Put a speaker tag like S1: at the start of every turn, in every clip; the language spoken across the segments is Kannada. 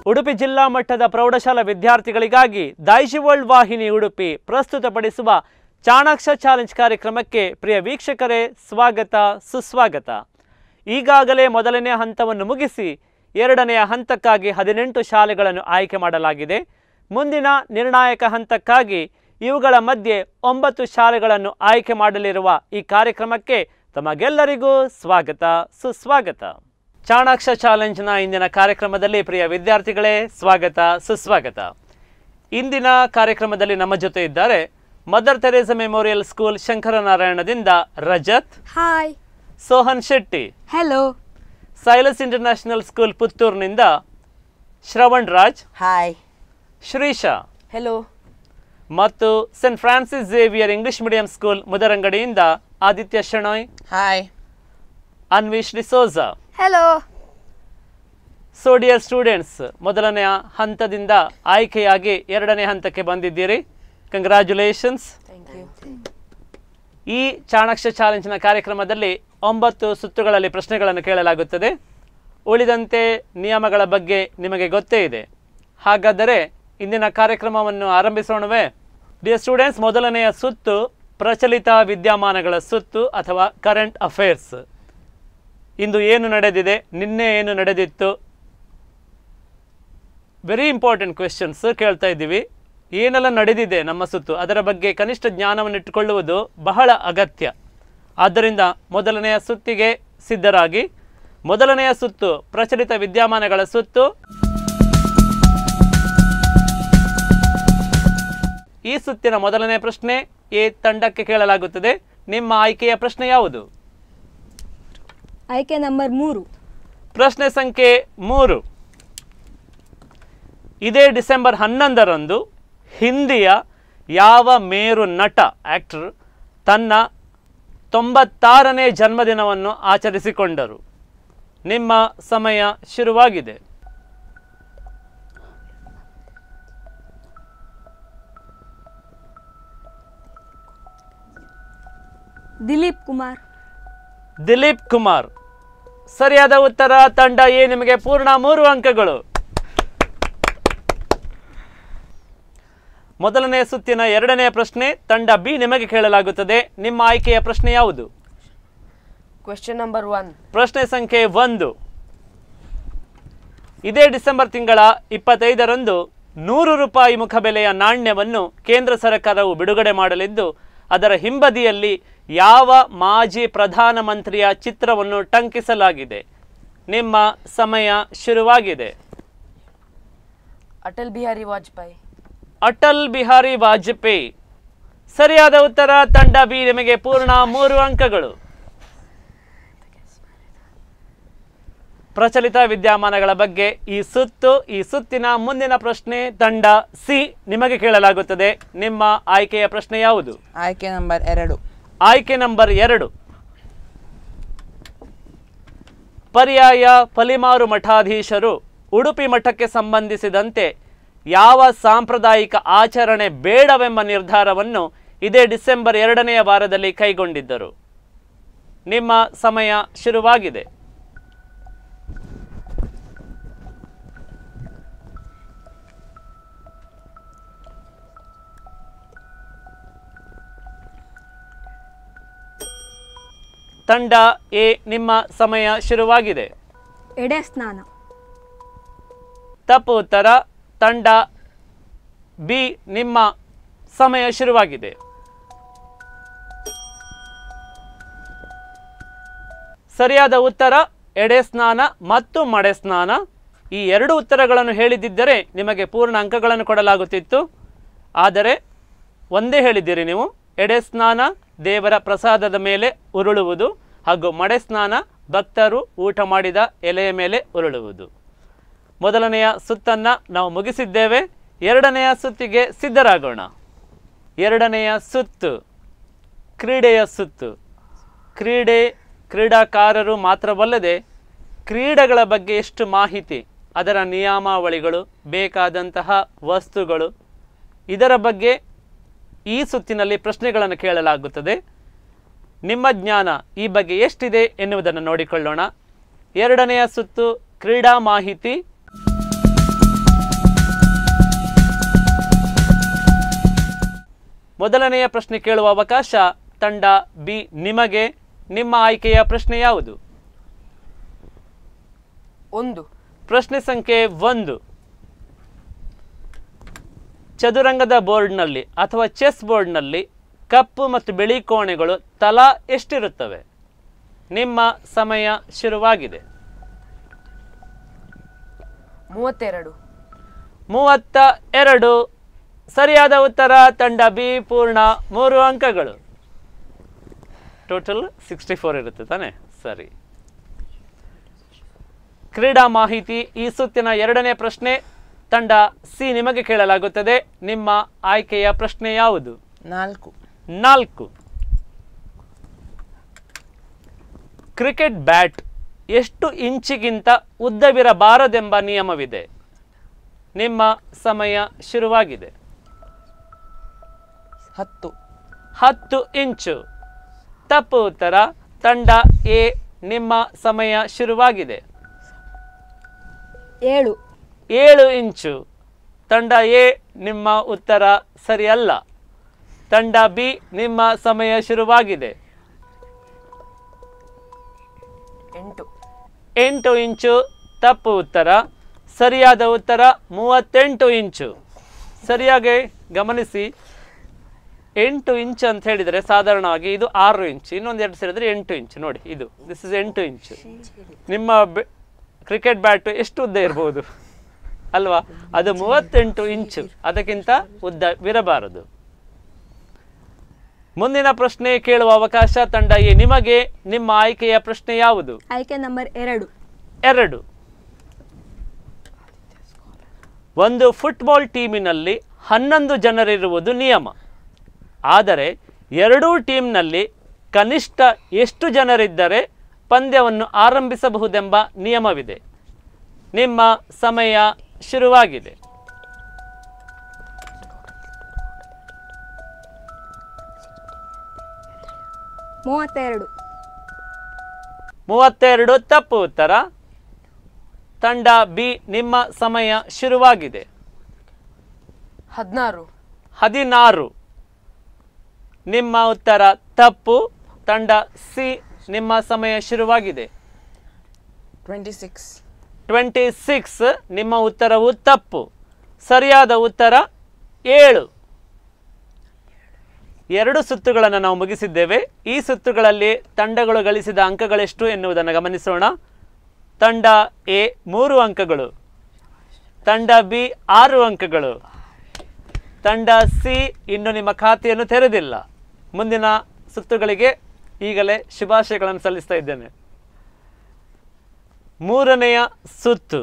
S1: ಉಡುಪಿ ಜಿಲ್ಲಾ ಮಟ್ಟದ ಪ್ರೌಢಶಾಲಾ ವಿದ್ಯಾರ್ಥಿಗಳಿಗಾಗಿ ದೈಜಿ ವರ್ಲ್ಡ್ ವಾಹಿನಿ ಉಡುಪಿ ಪ್ರಸ್ತುತಪಡಿಸುವ ಚಾಣಾಕ್ಷ ಚಾಲೆಂಜ್ ಕಾರ್ಯಕ್ರಮಕ್ಕೆ ಪ್ರಿಯ ವೀಕ್ಷಕರೇ ಸ್ವಾಗತ ಸುಸ್ವಾಗತ ಈಗಾಗಲೇ ಮೊದಲನೇ ಹಂತವನ್ನು ಮುಗಿಸಿ ಎರಡನೆಯ ಹಂತಕ್ಕಾಗಿ ಹದಿನೆಂಟು ಶಾಲೆಗಳನ್ನು ಆಯ್ಕೆ ಮಾಡಲಾಗಿದೆ ಮುಂದಿನ ನಿರ್ಣಾಯಕ ಹಂತಕ್ಕಾಗಿ ಇವುಗಳ ಮಧ್ಯೆ ಒಂಬತ್ತು ಶಾಲೆಗಳನ್ನು ಆಯ್ಕೆ ಮಾಡಲಿರುವ ಈ ಕಾರ್ಯಕ್ರಮಕ್ಕೆ ತಮಗೆಲ್ಲರಿಗೂ ಸ್ವಾಗತ ಸುಸ್ವಾಗತ ಚಾಣಾಕ್ಷ ಚಾಲೆಂಜ್ನ ಇಂದಿನ ಕಾರ್ಯಕ್ರಮದಲ್ಲಿ ಪ್ರಿಯ ವಿದ್ಯಾರ್ಥಿಗಳೇ ಸ್ವಾಗತ ಸುಸ್ವಾಗತ ಇಂದಿನ ಕಾರ್ಯಕ್ರಮದಲ್ಲಿ ನಮ್ಮ ಜೊತೆ ಇದ್ದಾರೆ ಮದರ್ ತೆರೇಸಾ ಮೆಮೋರಿಯಲ್ ಸ್ಕೂಲ್ ಶಂಕರನಾರಾಯಣದಿಂದ Rajat
S2: hi
S1: Sohan Shetty
S2: hello
S1: Silas international school ಪುತ್ತೂರಿನಿಂದ ಶ್ರವಣ್ ರಾಜ್
S3: ಹಾಯ್
S1: ಶ್ರೀಶಾ
S3: ಹೆಲೋ
S1: ಮತ್ತು saint Francis Xavier English medium school ಮುದರಂಗಡಿಯಿಂದ Aditya Shenoy
S3: hi
S1: Anvish D'Souza
S2: hello
S1: so dear students ಮೊದಲನೆಯ ಹಂತದಿಂದ ಆಯ್ಕೆಯಾಗಿ ಎರಡನೇ ಹಂತಕ್ಕೆ ಬಂದಿದ್ದೀರಿ ಕಂಗ್ರ್ಯಾಚುಲೇಷನ್ಸ್
S3: ಥ್ಯಾಂಕ್ ಯು
S1: ಈ ಚಾಣಾಕ್ಷ ಚಾಲೆಂಜ್ನ ಕಾರ್ಯಕ್ರಮದಲ್ಲಿ ಒಂಬತ್ತು ಸುತ್ತುಗಳಲ್ಲಿ ಪ್ರಶ್ನೆಗಳನ್ನು ಕೇಳಲಾಗುತ್ತದೆ ಉಳಿದಂತೆ ನಿಯಮಗಳ ಬಗ್ಗೆ ನಿಮಗೆ ಗೊತ್ತೇ ಇದೆ ಹಾಗಾದರೆ ಇಂದಿನ ಕಾರ್ಯಕ್ರಮವನ್ನು ಆರಂಭಿಸೋಣವೇ ಡಿಯರ್ ಸ್ಟೂಡೆಂಟ್ಸ್ ಮೊದಲನೆಯ ಸುತ್ತು ಪ್ರಚಲಿತ ವಿದ್ಯಮಾನಗಳ ಸುತ್ತು ಅಥವಾ ಕರೆಂಟ್ ಅಫೇರ್ಸ್ ಇಂದು ಏನು ನಡೆದಿದೆ ನಿನ್ನೆ ಏನು ನಡೆದಿತ್ತು ವೆರಿ ಇಂಪಾರ್ಟೆಂಟ್ ಕ್ವೆಶನ್ಸ್ ಕೇಳ್ತಾ ಇದ್ದೀವಿ ಏನೆಲ್ಲ ನಡೆದಿದೆ ನಮ್ಮ ಸುತ್ತು ಅದರ ಬಗ್ಗೆ ಕನಿಷ್ಠ ಜ್ಞಾನವನ್ನು ಇಟ್ಟುಕೊಳ್ಳುವುದು ಬಹಳ ಅಗತ್ಯ ಆದ್ದರಿಂದ ಮೊದಲನೆಯ ಸುತ್ತಿಗೆ ಸಿದ್ಧರಾಗಿ ಮೊದಲನೆಯ ಸುತ್ತು ಪ್ರಚಲಿತ ವಿದ್ಯಮಾನಗಳ ಸುತ್ತು ಈ ಸುತ್ತಿನ ಮೊದಲನೇ ಪ್ರಶ್ನೆ ಎ ತಂಡಕ್ಕೆ ಕೇಳಲಾಗುತ್ತದೆ ನಿಮ್ಮ ಆಯ್ಕೆಯ ಪ್ರಶ್ನೆ ಯಾವುದು
S2: ಆಯ್ಕೆ ನಂಬರ್ ಮೂರು
S1: ಪ್ರಶ್ನೆ ಸಂಖ್ಯೆ ಮೂರು ಇದೇ ಡಿಸೆಂಬರ್ ಹನ್ನೊಂದರಂದು ಹಿಂದಿಯ ಯಾವ ಮೇರು ನಟ ಆಕ್ಟರ್ ತನ್ನ ತೊಂಬತ್ತಾರನೇ ಜನ್ಮದಿನವನ್ನು ಆಚರಿಸಿಕೊಂಡರು ನಿಮ್ಮ ಸಮಯ ಶುರುವಾಗಿದೆ
S2: ದಿಲೀಪ್ ಕುಮಾರ್
S1: ದಿಲೀಪ್ ಕುಮಾರ್ ಸರಿಯಾದ ಉತ್ತರ ತಂಡ ಎ ನಿಮಗೆ ಪೂರ್ಣ ಮೂರು ಅಂಕಗಳು ಮೊದಲನೇ ಸುತ್ತಿನ ಎರಡನೇ ಪ್ರಶ್ನೆ ತಂಡ ಬಿ ನಿಮಗೆ ಕೇಳಲಾಗುತ್ತದೆ ನಿಮ್ಮ ಆಯ್ಕೆಯ ಪ್ರಶ್ನೆ ಯಾವುದು
S3: ಕ್ವೆಶ್ಚನ್ ನಂಬರ್ ಒನ್
S1: ಪ್ರಶ್ನೆ ಸಂಖ್ಯೆ ಒಂದು ಇದೇ ಡಿಸೆಂಬರ್ ತಿಂಗಳ ಇಪ್ಪತ್ತೈದರಂದು ನೂರು ರೂಪಾಯಿ ಮುಖಬೆಲೆಯ ನಾಣ್ಯವನ್ನು ಕೇಂದ್ರ ಸರ್ಕಾರವು ಬಿಡುಗಡೆ ಮಾಡಲಿದ್ದು ಅದರ ಹಿಂಬದಿಯಲ್ಲಿ ಯಾವ ಮಾಜಿ ಪ್ರಧಾನಮಂತ್ರಿಯ ಚಿತ್ರವನ್ನು ಟಂಕಿಸಲಾಗಿದೆ ನಿಮ್ಮ ಸಮಯ ಶುರುವಾಗಿದೆ
S3: ಅಟಲ್ ಬಿಹಾರಿ ವಾಜಪೇಯಿ
S1: ಅಟಲ್ ಬಿಹಾರಿ ವಾಜಪೇಯಿ ಸರಿಯಾದ ಉತ್ತರ ತಂಡ ಬಿ ನಿಮಗೆ ಪೂರ್ಣ ಮೂರು ಅಂಕಗಳು ಪ್ರಚಲಿತ ವಿದ್ಯಮಾನಗಳ ಬಗ್ಗೆ ಈ ಸುತ್ತು ಈ ಸುತ್ತಿನ ಮುಂದಿನ ಪ್ರಶ್ನೆ ತಂಡ ಸಿ ನಿಮಗೆ ಕೇಳಲಾಗುತ್ತದೆ ನಿಮ್ಮ ಆಯ್ಕೆಯ ಪ್ರಶ್ನೆ ಯಾವುದು
S4: ಆಯ್ಕೆ ನಂಬರ್ ಎರಡು
S1: ಆಯ್ಕೆ ನಂಬರ್ ಎರಡು ಪರ್ಯಾಯ ಪಲಿಮಾರು ಮಠಾಧೀಶರು ಉಡುಪಿ ಮಠಕ್ಕೆ ಸಂಬಂಧಿಸಿದಂತೆ ಯಾವ ಸಾಂಪ್ರದಾಯಿಕ ಆಚರಣೆ ಬೇಡವೆಂಬ ನಿರ್ಧಾರವನ್ನು ಇದೇ ಡಿಸೆಂಬರ್ ಎರಡನೆಯ ವಾರದಲ್ಲಿ ಕೈಗೊಂಡಿದ್ದರು ನಿಮ್ಮ ಸಮಯ ಶುರುವಾಗಿದೆ ತಂಡ ಎ ನಿಮ್ಮ ಸಮಯ ಶುರುವಾಗಿದೆ
S2: ಎಡೆ ಸ್ನಾನ
S1: ತಪ್ಪು ಉತ್ತರ ತಂಡ ಬಿ ನಿಮ್ಮ ಸಮಯ ಶುರುವಾಗಿದೆ ಸರಿಯಾದ ಉತ್ತರ ಎಡೆ ಸ್ನಾನ ಮತ್ತು ಮಡೆ ಸ್ನಾನ ಈ ಎರಡು ಉತ್ತರಗಳನ್ನು ಹೇಳಿದ್ದಿದ್ದರೆ ನಿಮಗೆ ಪೂರ್ಣ ಅಂಕಗಳನ್ನು ಕೊಡಲಾಗುತ್ತಿತ್ತು ಆದರೆ ಒಂದೇ ಹೇಳಿದ್ದೀರಿ ನೀವು ಎಡೆ ಸ್ನಾನ ದೇವರ ಪ್ರಸಾದದ ಮೇಲೆ ಉರುಳುವುದು ಹಾಗೂ ಮಡೆ ಸ್ನಾನ ಭಕ್ತರು ಊಟ ಮಾಡಿದ ಎಲೆಯ ಮೇಲೆ ಉರುಳುವುದು ಮೊದಲನೆಯ ಸುತ್ತನ್ನು ನಾವು ಮುಗಿಸಿದ್ದೇವೆ ಎರಡನೆಯ ಸುತ್ತಿಗೆ ಸಿದ್ಧರಾಗೋಣ ಎರಡನೆಯ ಸುತ್ತು ಕ್ರೀಡೆಯ ಸುತ್ತು ಕ್ರೀಡೆ ಕ್ರೀಡಾಕಾರರು ಮಾತ್ರವಲ್ಲದೆ ಕ್ರೀಡೆಗಳ ಬಗ್ಗೆ ಎಷ್ಟು ಮಾಹಿತಿ ಅದರ ನಿಯಮಾವಳಿಗಳು ಬೇಕಾದಂತಹ ವಸ್ತುಗಳು ಇದರ ಬಗ್ಗೆ ಈ ಸುತ್ತಿನಲ್ಲಿ ಪ್ರಶ್ನೆಗಳನ್ನು ಕೇಳಲಾಗುತ್ತದೆ ನಿಮ್ಮ ಜ್ಞಾನ ಈ ಬಗ್ಗೆ ಎಷ್ಟಿದೆ ಎನ್ನುವುದನ್ನು ನೋಡಿಕೊಳ್ಳೋಣ ಎರಡನೆಯ ಸುತ್ತು ಕ್ರೀಡಾ ಮಾಹಿತಿ ಮೊದಲನೆಯ ಪ್ರಶ್ನೆ ಕೇಳುವ ಅವಕಾಶ ತಂಡ ಬಿ ನಿಮಗೆ ನಿಮ್ಮ ಆಯ್ಕೆಯ ಪ್ರಶ್ನೆ ಯಾವುದು
S3: ಒಂದು
S1: ಪ್ರಶ್ನೆ ಸಂಖ್ಯೆ ಒಂದು ಚದುರಂಗದ ಬೋರ್ಡ್ನಲ್ಲಿ ಅಥವಾ ಚೆಸ್ ಬೋರ್ಡ್ನಲ್ಲಿ ಕಪ್ಪು ಮತ್ತು ಬಿಳಿ ಕೋಣೆಗಳು ತಲಾ ಎಷ್ಟಿರುತ್ತವೆ ನಿಮ್ಮ ಸಮಯ ಶುರುವಾಗಿದೆ
S3: ಮೂವತ್ತೆರಡು
S1: ಮೂವತ್ತ ಎರಡು ಸರಿಯಾದ ಉತ್ತರ ತಂಡ ಬಿ ಪೂರ್ಣ ಮೂರು ಅಂಕಗಳು ಟೋಟಲ್ ಸಿಕ್ಸ್ಟಿ ಫೋರ್ ಇರುತ್ತೆ ತಾನೆ ಸರಿ ಕ್ರೀಡಾ ಮಾಹಿತಿ ಈ ಸುತ್ತಿನ ಎರಡನೇ ಪ್ರಶ್ನೆ ತಂಡ ಸಿ ನಿಮಗೆ ಕೇಳಲಾಗುತ್ತದೆ ನಿಮ್ಮ ಆಯ್ಕೆಯ ಪ್ರಶ್ನೆ ಯಾವುದು
S4: ನಾಲ್ಕು
S1: ನಾಲ್ಕು ಕ್ರಿಕೆಟ್ ಬ್ಯಾಟ್ ಎಷ್ಟು ಇಂಚಿಗಿಂತ ಉದ್ದವಿರಬಾರದೆಂಬ ನಿಯಮವಿದೆ ನಿಮ್ಮ ಸಮಯ ಶುರುವಾಗಿದೆ
S4: ಹತ್ತು
S1: ಹತ್ತು ಇಂಚು ತಪ್ಪು ಉತ್ತರ ತಂಡ ಎ ನಿಮ್ಮ ಸಮಯ ಶುರುವಾಗಿದೆ
S2: ಏಳು
S1: ಏಳು ಇಂಚು ತಂಡ ಎ ನಿಮ್ಮ ಉತ್ತರ ಸರಿಯಲ್ಲ ತಂಡ ಬಿ ನಿಮ್ಮ ಸಮಯ ಶುರುವಾಗಿದೆ
S3: ಎಂಟು
S1: ಎಂಟು ಇಂಚು ತಪ್ಪು ಉತ್ತರ ಸರಿಯಾದ ಉತ್ತರ ಮೂವತ್ತೆಂಟು ಇಂಚು ಸರಿಯಾಗಿ ಗಮನಿಸಿ ಎಂಟು ಇಂಚು ಅಂತ ಹೇಳಿದರೆ ಸಾಧಾರಣವಾಗಿ ಇದು ಆರು ಇಂಚು ಇನ್ನೊಂದು ಎರಡು ಸೇರಿದ್ರೆ ಎಂಟು ಇಂಚು ನೋಡಿ ಇದು ದಿಸ್ ಇಸ್ ಎಂಟು ಇಂಚು ನಿಮ್ಮ ಕ್ರಿಕೆಟ್ ಬ್ಯಾಟ್ ಎಷ್ಟು ಉದ್ದ ಇರಬಹುದು ಅಲ್ವಾ ಅದು ಮೂವತ್ತೆಂಟು ಇಂಚು ಅದಕ್ಕಿಂತ ಉದ್ದವಿರಬಾರದು ಮುಂದಿನ ಪ್ರಶ್ನೆ ಕೇಳುವ ಅವಕಾಶ ತಂಡ ಎ ನಿಮಗೆ ನಿಮ್ಮ ಆಯ್ಕೆಯ ಪ್ರಶ್ನೆ ಯಾವುದು
S2: ಆಯ್ಕೆ ನಂಬರ್ ಎರಡು
S1: ಎರಡು ಒಂದು ಫುಟ್ಬಾಲ್ ಟೀಮಿನಲ್ಲಿ ಹನ್ನೊಂದು ಜನರಿರುವುದು ನಿಯಮ ಆದರೆ ಎರಡೂ ಟೀಮ್ನಲ್ಲಿ ಕನಿಷ್ಠ ಎಷ್ಟು ಜನರಿದ್ದರೆ ಪಂದ್ಯವನ್ನು ಆರಂಭಿಸಬಹುದೆಂಬ ನಿಯಮವಿದೆ ನಿಮ್ಮ ಸಮಯ ಶುರುವಾಗಿದೆ
S2: ಮೂವತ್ತೆರಡು
S1: ಮೂವತ್ತೆರಡು ತಪ್ಪು ಉತ್ತರ ತಂಡ ಬಿ ನಿಮ್ಮ ಸಮಯ ಶುರುವಾಗಿದೆ
S3: ಹದಿನಾರು
S1: ಹದಿನಾರು ನಿಮ್ಮ ಉತ್ತರ ತಪ್ಪು ತಂಡ ಸಿ ನಿಮ್ಮ ಸಮಯ ಶುರುವಾಗಿದೆ
S4: ಟ್ವೆಂಟಿ ಸಿಕ್ಸ್
S1: ಟ್ವೆಂಟಿ ಸಿಕ್ಸ್ ನಿಮ್ಮ ಉತ್ತರವು ತಪ್ಪು ಸರಿಯಾದ ಉತ್ತರ ಏಳು ಎರಡು ಸುತ್ತುಗಳನ್ನು ನಾವು ಮುಗಿಸಿದ್ದೇವೆ ಈ ಸುತ್ತುಗಳಲ್ಲಿ ತಂಡಗಳು ಗಳಿಸಿದ ಅಂಕಗಳೆಷ್ಟು ಎನ್ನುವುದನ್ನು ಗಮನಿಸೋಣ ತಂಡ ಎ ಮೂರು ಅಂಕಗಳು ತಂಡ ಬಿ ಆರು ಅಂಕಗಳು ತಂಡ ಸಿ ಇನ್ನು ನಿಮ್ಮ ಖಾತೆಯನ್ನು ತೆರೆದಿಲ್ಲ ಮುಂದಿನ ಸುತ್ತುಗಳಿಗೆ ಈಗಲೇ ಶುಭಾಶಯಗಳನ್ನು ಸಲ್ಲಿಸ್ತಾ ಇದ್ದೇನೆ ಮೂರನೆಯ ಸುತ್ತು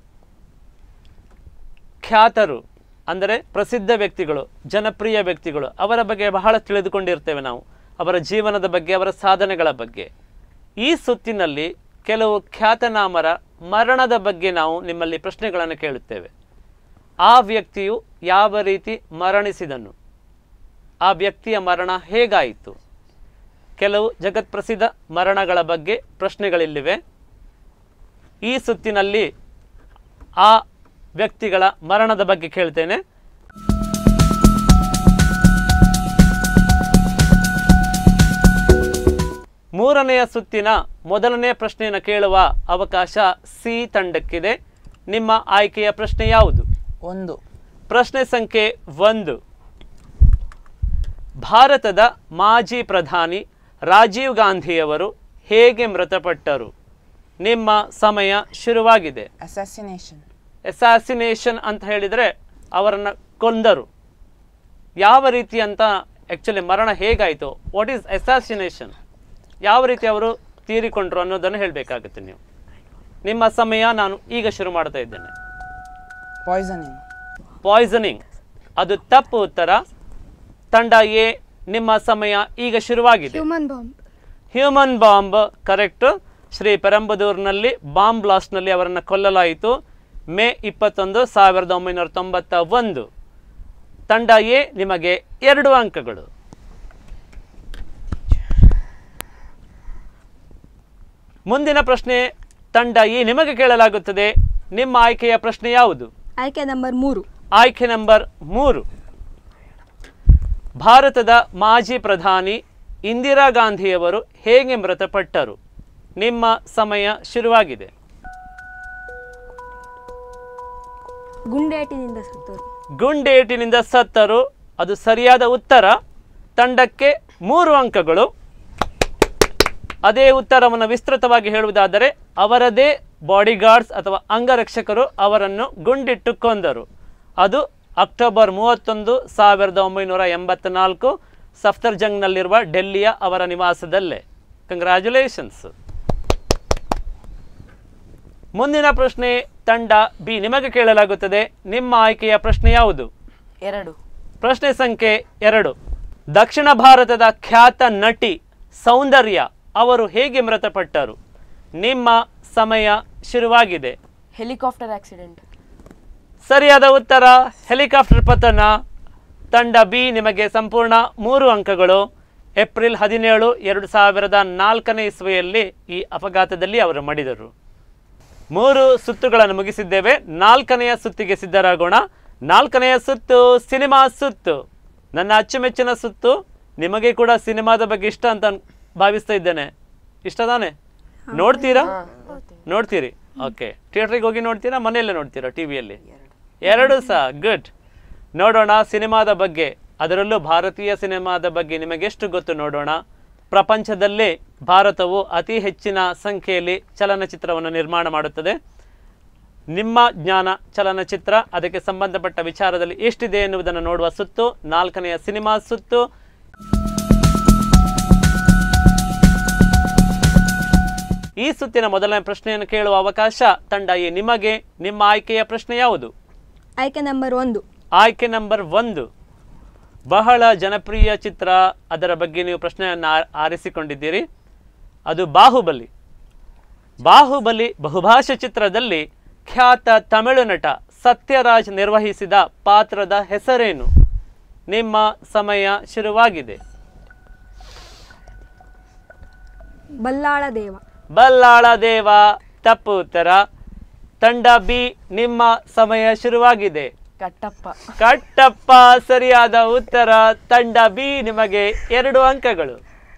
S1: ಖ್ಯಾತರು ಅಂದರೆ ಪ್ರಸಿದ್ಧ ವ್ಯಕ್ತಿಗಳು ಜನಪ್ರಿಯ ವ್ಯಕ್ತಿಗಳು ಅವರ ಬಗ್ಗೆ ಬಹಳ ತಿಳಿದುಕೊಂಡಿರ್ತೇವೆ ನಾವು ಅವರ ಜೀವನದ ಬಗ್ಗೆ ಅವರ ಸಾಧನೆಗಳ ಬಗ್ಗೆ ಈ ಸುತ್ತಿನಲ್ಲಿ ಕೆಲವು ಖ್ಯಾತನಾಮರ ಮರಣದ ಬಗ್ಗೆ ನಾವು ನಿಮ್ಮಲ್ಲಿ ಪ್ರಶ್ನೆಗಳನ್ನು ಕೇಳುತ್ತೇವೆ ಆ ವ್ಯಕ್ತಿಯು ಯಾವ ರೀತಿ ಮರಣಿಸಿದನು ಆ ವ್ಯಕ್ತಿಯ ಮರಣ ಹೇಗಾಯಿತು ಕೆಲವು ಜಗತ್ಪ್ರಸಿದ್ಧ ಮರಣಗಳ ಬಗ್ಗೆ ಪ್ರಶ್ನೆಗಳಿಲ್ಲಿವೆ ಈ ಸುತ್ತಿನಲ್ಲಿ ಆ ವ್ಯಕ್ತಿಗಳ ಮರಣದ ಬಗ್ಗೆ ಕೇಳ್ತೇನೆ ಮೂರನೆಯ ಸುತ್ತಿನ ಮೊದಲನೇ ಪ್ರಶ್ನೆಯನ್ನು ಕೇಳುವ ಅವಕಾಶ ಸಿ ತಂಡಕ್ಕಿದೆ ನಿಮ್ಮ ಆಯ್ಕೆಯ ಪ್ರಶ್ನೆ ಯಾವುದು
S4: ಒಂದು
S1: ಪ್ರಶ್ನೆ ಸಂಖ್ಯೆ ಒಂದು ಭಾರತದ ಮಾಜಿ ಪ್ರಧಾನಿ ರಾಜೀವ್ ಗಾಂಧಿಯವರು ಹೇಗೆ ಮೃತಪಟ್ಟರು ನಿಮ್ಮ ಸಮಯ ಶುರುವಾಗಿದೆ
S4: ಅಸಾಸಿನೇಷನ್
S1: ಎಸಾಸಿನೇಷನ್ ಅಂತ ಹೇಳಿದರೆ ಅವರನ್ನು ಕೊಂದರು ಯಾವ ರೀತಿ ಅಂತ ಆ್ಯಕ್ಚುಲಿ ಮರಣ ಹೇಗಾಯಿತು ವಾಟ್ ಈಸ್ ಎಸಾಸಿನೇಷನ್ ಯಾವ ರೀತಿ ಅವರು ತೀರಿಕೊಂಡ್ರು ಅನ್ನೋದನ್ನು ಹೇಳಬೇಕಾಗುತ್ತೆ ನೀವು ನಿಮ್ಮ ಸಮಯ ನಾನು ಈಗ ಶುರು ಮಾಡ್ತಾ ಇದ್ದೇನೆ
S4: ಪಾಯ್ಸನಿಂಗ್
S1: ಪಾಯ್ಸನಿಂಗ್ ಅದು ತಪ್ಪು ಉತ್ತರ ತಂಡ ಎ ನಿಮ್ಮ ಸಮಯ ಈಗ ಶುರುವಾಗಿದೆ
S2: human bomb
S1: human bomb correct ಶ್ರೀ ಪೆರಂಬದೂರಿನಲ್ಲಿ ಬಾಂಬ್ ಬ್ಲಾಸ್ಟ್ನಲ್ಲಿ ಅವರನ್ನು ಕೊಲ್ಲಲಾಯಿತು ಮೇ ಇಪ್ಪತ್ತೊಂದು ಸಾವಿರದ ಒಂಬೈನೂರ ತೊಂಬತ್ತ ಒಂದು ತಂಡ ಎ ನಿಮಗೆ ಎರಡು ಅಂಕಗಳು ಮುಂದಿನ ಪ್ರಶ್ನೆ ತಂಡ ಎ ನಿಮಗೆ ಕೇಳಲಾಗುತ್ತದೆ ನಿಮ್ಮ ಆಯ್ಕೆಯ ಪ್ರಶ್ನೆ ಯಾವುದು
S2: ಆಯ್ಕೆ ನಂಬರ್ ಮೂರು
S1: ಆಯ್ಕೆ ನಂಬರ್ ಮೂರು ಭಾರತದ ಮಾಜಿ ಪ್ರಧಾನಿ ಇಂದಿರಾ ಗಾಂಧಿಯವರು ಹೇಗೆ ಮೃತಪಟ್ಟರು ನಿಮ್ಮ ಸಮಯ ಶುರುವಾಗಿದೆ
S2: ಗುಂಡೇಟಿನಿಂದ ಸತ್ತರು
S1: ಗುಂಡೇಟಿನಿಂದ ಸತ್ತರು ಅದು ಸರಿಯಾದ ಉತ್ತರ ತಂಡಕ್ಕೆ ಮೂರು ಅಂಕಗಳು ಅದೇ ಉತ್ತರವನ್ನು ವಿಸ್ತೃತವಾಗಿ ಹೇಳುವುದಾದರೆ ಅವರದೇ ಬಾಡಿಗಾರ್ಡ್ಸ್ ಅಥವಾ ಅಂಗರಕ್ಷಕರು ಅವರನ್ನು ಗುಂಡಿಟ್ಟು ಕೊಂದರು ಅದು ಅಕ್ಟೋಬರ್ ಮೂವತ್ತೊಂದು ಸಾವಿರದ ಒಂಬೈನೂರ ಎಂಬತ್ನಾಲ್ಕು ಸಫ್ತರ್ಜಂಗ್ನಲ್ಲಿರುವ ಡೆಲ್ಲಿಯ ಅವರ ನಿವಾಸದಲ್ಲೇ ಕಂಗ್ರ್ಯಾಚುಲೇಷನ್ಸ್ ಮುಂದಿನ ಪ್ರಶ್ನೆ ತಂಡ ಬಿ ನಿಮಗೆ ಕೇಳಲಾಗುತ್ತದೆ ನಿಮ್ಮ ಆಯ್ಕೆಯ ಪ್ರಶ್ನೆ ಯಾವುದು
S3: ಎರಡು
S1: ಪ್ರಶ್ನೆ ಸಂಖ್ಯೆ ಎರಡು ದಕ್ಷಿಣ ಭಾರತದ ಖ್ಯಾತ ನಟಿ ಸೌಂದರ್ಯ ಅವರು ಹೇಗೆ ಮೃತಪಟ್ಟರು ನಿಮ್ಮ ಸಮಯ ಶುರುವಾಗಿದೆ
S3: ಹೆಲಿಕಾಪ್ಟರ್ ಆಕ್ಸಿಡೆಂಟ್
S1: ಸರಿಯಾದ ಉತ್ತರ ಹೆಲಿಕಾಪ್ಟರ್ ಪತನ ತಂಡ ಬಿ ನಿಮಗೆ ಸಂಪೂರ್ಣ ಮೂರು ಅಂಕಗಳು ಏಪ್ರಿಲ್ ಹದಿನೇಳು ಎರಡು ಸಾವಿರದ ನಾಲ್ಕನೇ ಇಸ್ವಿಯಲ್ಲಿ ಈ ಅಪಘಾತದಲ್ಲಿ ಅವರು ಮಡಿದರು ಮೂರು ಸುತ್ತುಗಳನ್ನು ಮುಗಿಸಿದ್ದೇವೆ ನಾಲ್ಕನೆಯ ಸುತ್ತಿಗೆ ಸಿದ್ಧರಾಗೋಣ ನಾಲ್ಕನೆಯ ಸುತ್ತು ಸಿನಿಮಾ ಸುತ್ತು ನನ್ನ ಅಚ್ಚುಮೆಚ್ಚಿನ ಸುತ್ತು ನಿಮಗೆ ಕೂಡ ಸಿನಿಮಾದ ಬಗ್ಗೆ ಇಷ್ಟ ಅಂತ ಅನ್- ಭಾವಿಸ್ತಾ ಇದ್ದೇನೆ ಇಷ್ಟ ತಾನೆ ನೋಡ್ತೀರಾ ನೋಡ್ತೀರಿ ಓಕೆ ಥಿಯೇಟ್ರಿಗೆ ಹೋಗಿ ನೋಡ್ತೀರಾ ಮನೆಯಲ್ಲೇ ನೋಡ್ತೀರಾ ಟಿ ವಿಯಲ್ಲಿ ಎರಡು ಸಹ ಗುಡ್ ನೋಡೋಣ ಸಿನಿಮಾದ ಬಗ್ಗೆ ಅದರಲ್ಲೂ ಭಾರತೀಯ ಸಿನಿಮಾದ ಬಗ್ಗೆ ನಿಮಗೆಷ್ಟು ಗೊತ್ತು ನೋಡೋಣ ಪ್ರಪಂಚದಲ್ಲೇ ಭಾರತವು ಅತಿ ಹೆಚ್ಚಿನ ಸಂಖ್ಯೆಯಲ್ಲಿ ಚಲನಚಿತ್ರವನ್ನು ನಿರ್ಮಾಣ ಮಾಡುತ್ತದೆ ನಿಮ್ಮ ಜ್ಞಾನ ಚಲನಚಿತ್ರ ಅದಕ್ಕೆ ಸಂಬಂಧಪಟ್ಟ ವಿಚಾರದಲ್ಲಿ ಎಷ್ಟಿದೆ ಎನ್ನುವುದನ್ನು ನೋಡುವ ಸುತ್ತು ನಾಲ್ಕನೆಯ ಸಿನಿಮಾ ಸುತ್ತು ಈ ಸುತ್ತಿನ ಮೊದಲನೇ ಪ್ರಶ್ನೆಯನ್ನು ಕೇಳುವ ಅವಕಾಶ ತಂಡ ಎ ನಿಮಗೆ ನಿಮ್ಮ ಆಯ್ಕೆಯ ಪ್ರಶ್ನೆ ಯಾವುದು
S2: ಆಯ್ಕೆ ನಂಬರ್ ಒಂದು
S1: ಆಯ್ಕೆ ನಂಬರ್ ಒಂದು ಬಹಳ ಜನಪ್ರಿಯ ಚಿತ್ರ ಅದರ ಬಗ್ಗೆ ನೀವು ಪ್ರಶ್ನೆಯನ್ನು ಆ- ಆರಿಸಿಕೊಂಡಿದ್ದೀರಿ ಅದು ಬಾಹುಬಲಿ ಬಾಹುಬಲಿ ಬಹುಭಾಷಾ ಚಿತ್ರದಲ್ಲಿ ಖ್ಯಾತ ತಮಿಳು ನಟ ಸತ್ಯರಾಜ್ ನಿರ್ವಹಿಸಿದ ಪಾತ್ರದ ಹೆಸರೇನು ನಿಮ್ಮ ಸಮಯ ಶುರುವಾಗಿದೆ
S2: ಬಲ್ಲಾಳ ದೇವ
S1: ಬಲ್ಲಾಳ ದೇವ ತಪ್ಪು ಉತ್ತರ ತಂಡ ಬಿ ನಿಮ್ಮ ಸಮಯ ಶುರುವಾಗಿದೆ
S3: ಕಟ್ಟಪ್ಪ
S1: ಕಟ್ಟಪ್ಪ ಸರಿಯಾದ ಉತ್ತರ ತಂಡ ಬಿ ನಿಮಗೆ ಎರಡು ಅಂಕಗಳು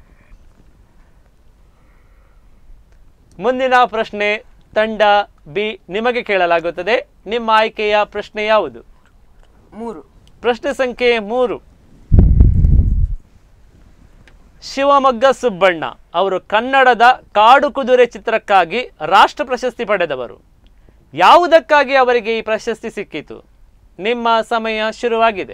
S1: ಮುಂದಿನ ಪ್ರಶ್ನೆ ತಂಡ ಬಿ ನಿಮಗೆ ಕೇಳಲಾಗುತ್ತದೆ ನಿಮ್ಮ ಆಯ್ಕೆಯ ಪ್ರಶ್ನೆ ಯಾವುದು
S3: ಮೂರು
S1: ಪ್ರಶ್ನೆ ಸಂಖ್ಯೆ ಮೂರು ಶಿವಮೊಗ್ಗ ಸುಬ್ಬಣ್ಣ ಅವರು ಕನ್ನಡದ ಕಾಡು ಕುದುರೆ ಚಿತ್ರಕ್ಕಾಗಿ ರಾಷ್ಟ್ರ ಪ್ರಶಸ್ತಿ ಪಡೆದವರು ಯಾವುದಕ್ಕಾಗಿ ಅವರಿಗೆ ಈ ಪ್ರಶಸ್ತಿ ಸಿಕ್ಕಿತು ನಿಮ್ಮ ಸಮಯ ಶುರುವಾಗಿದೆ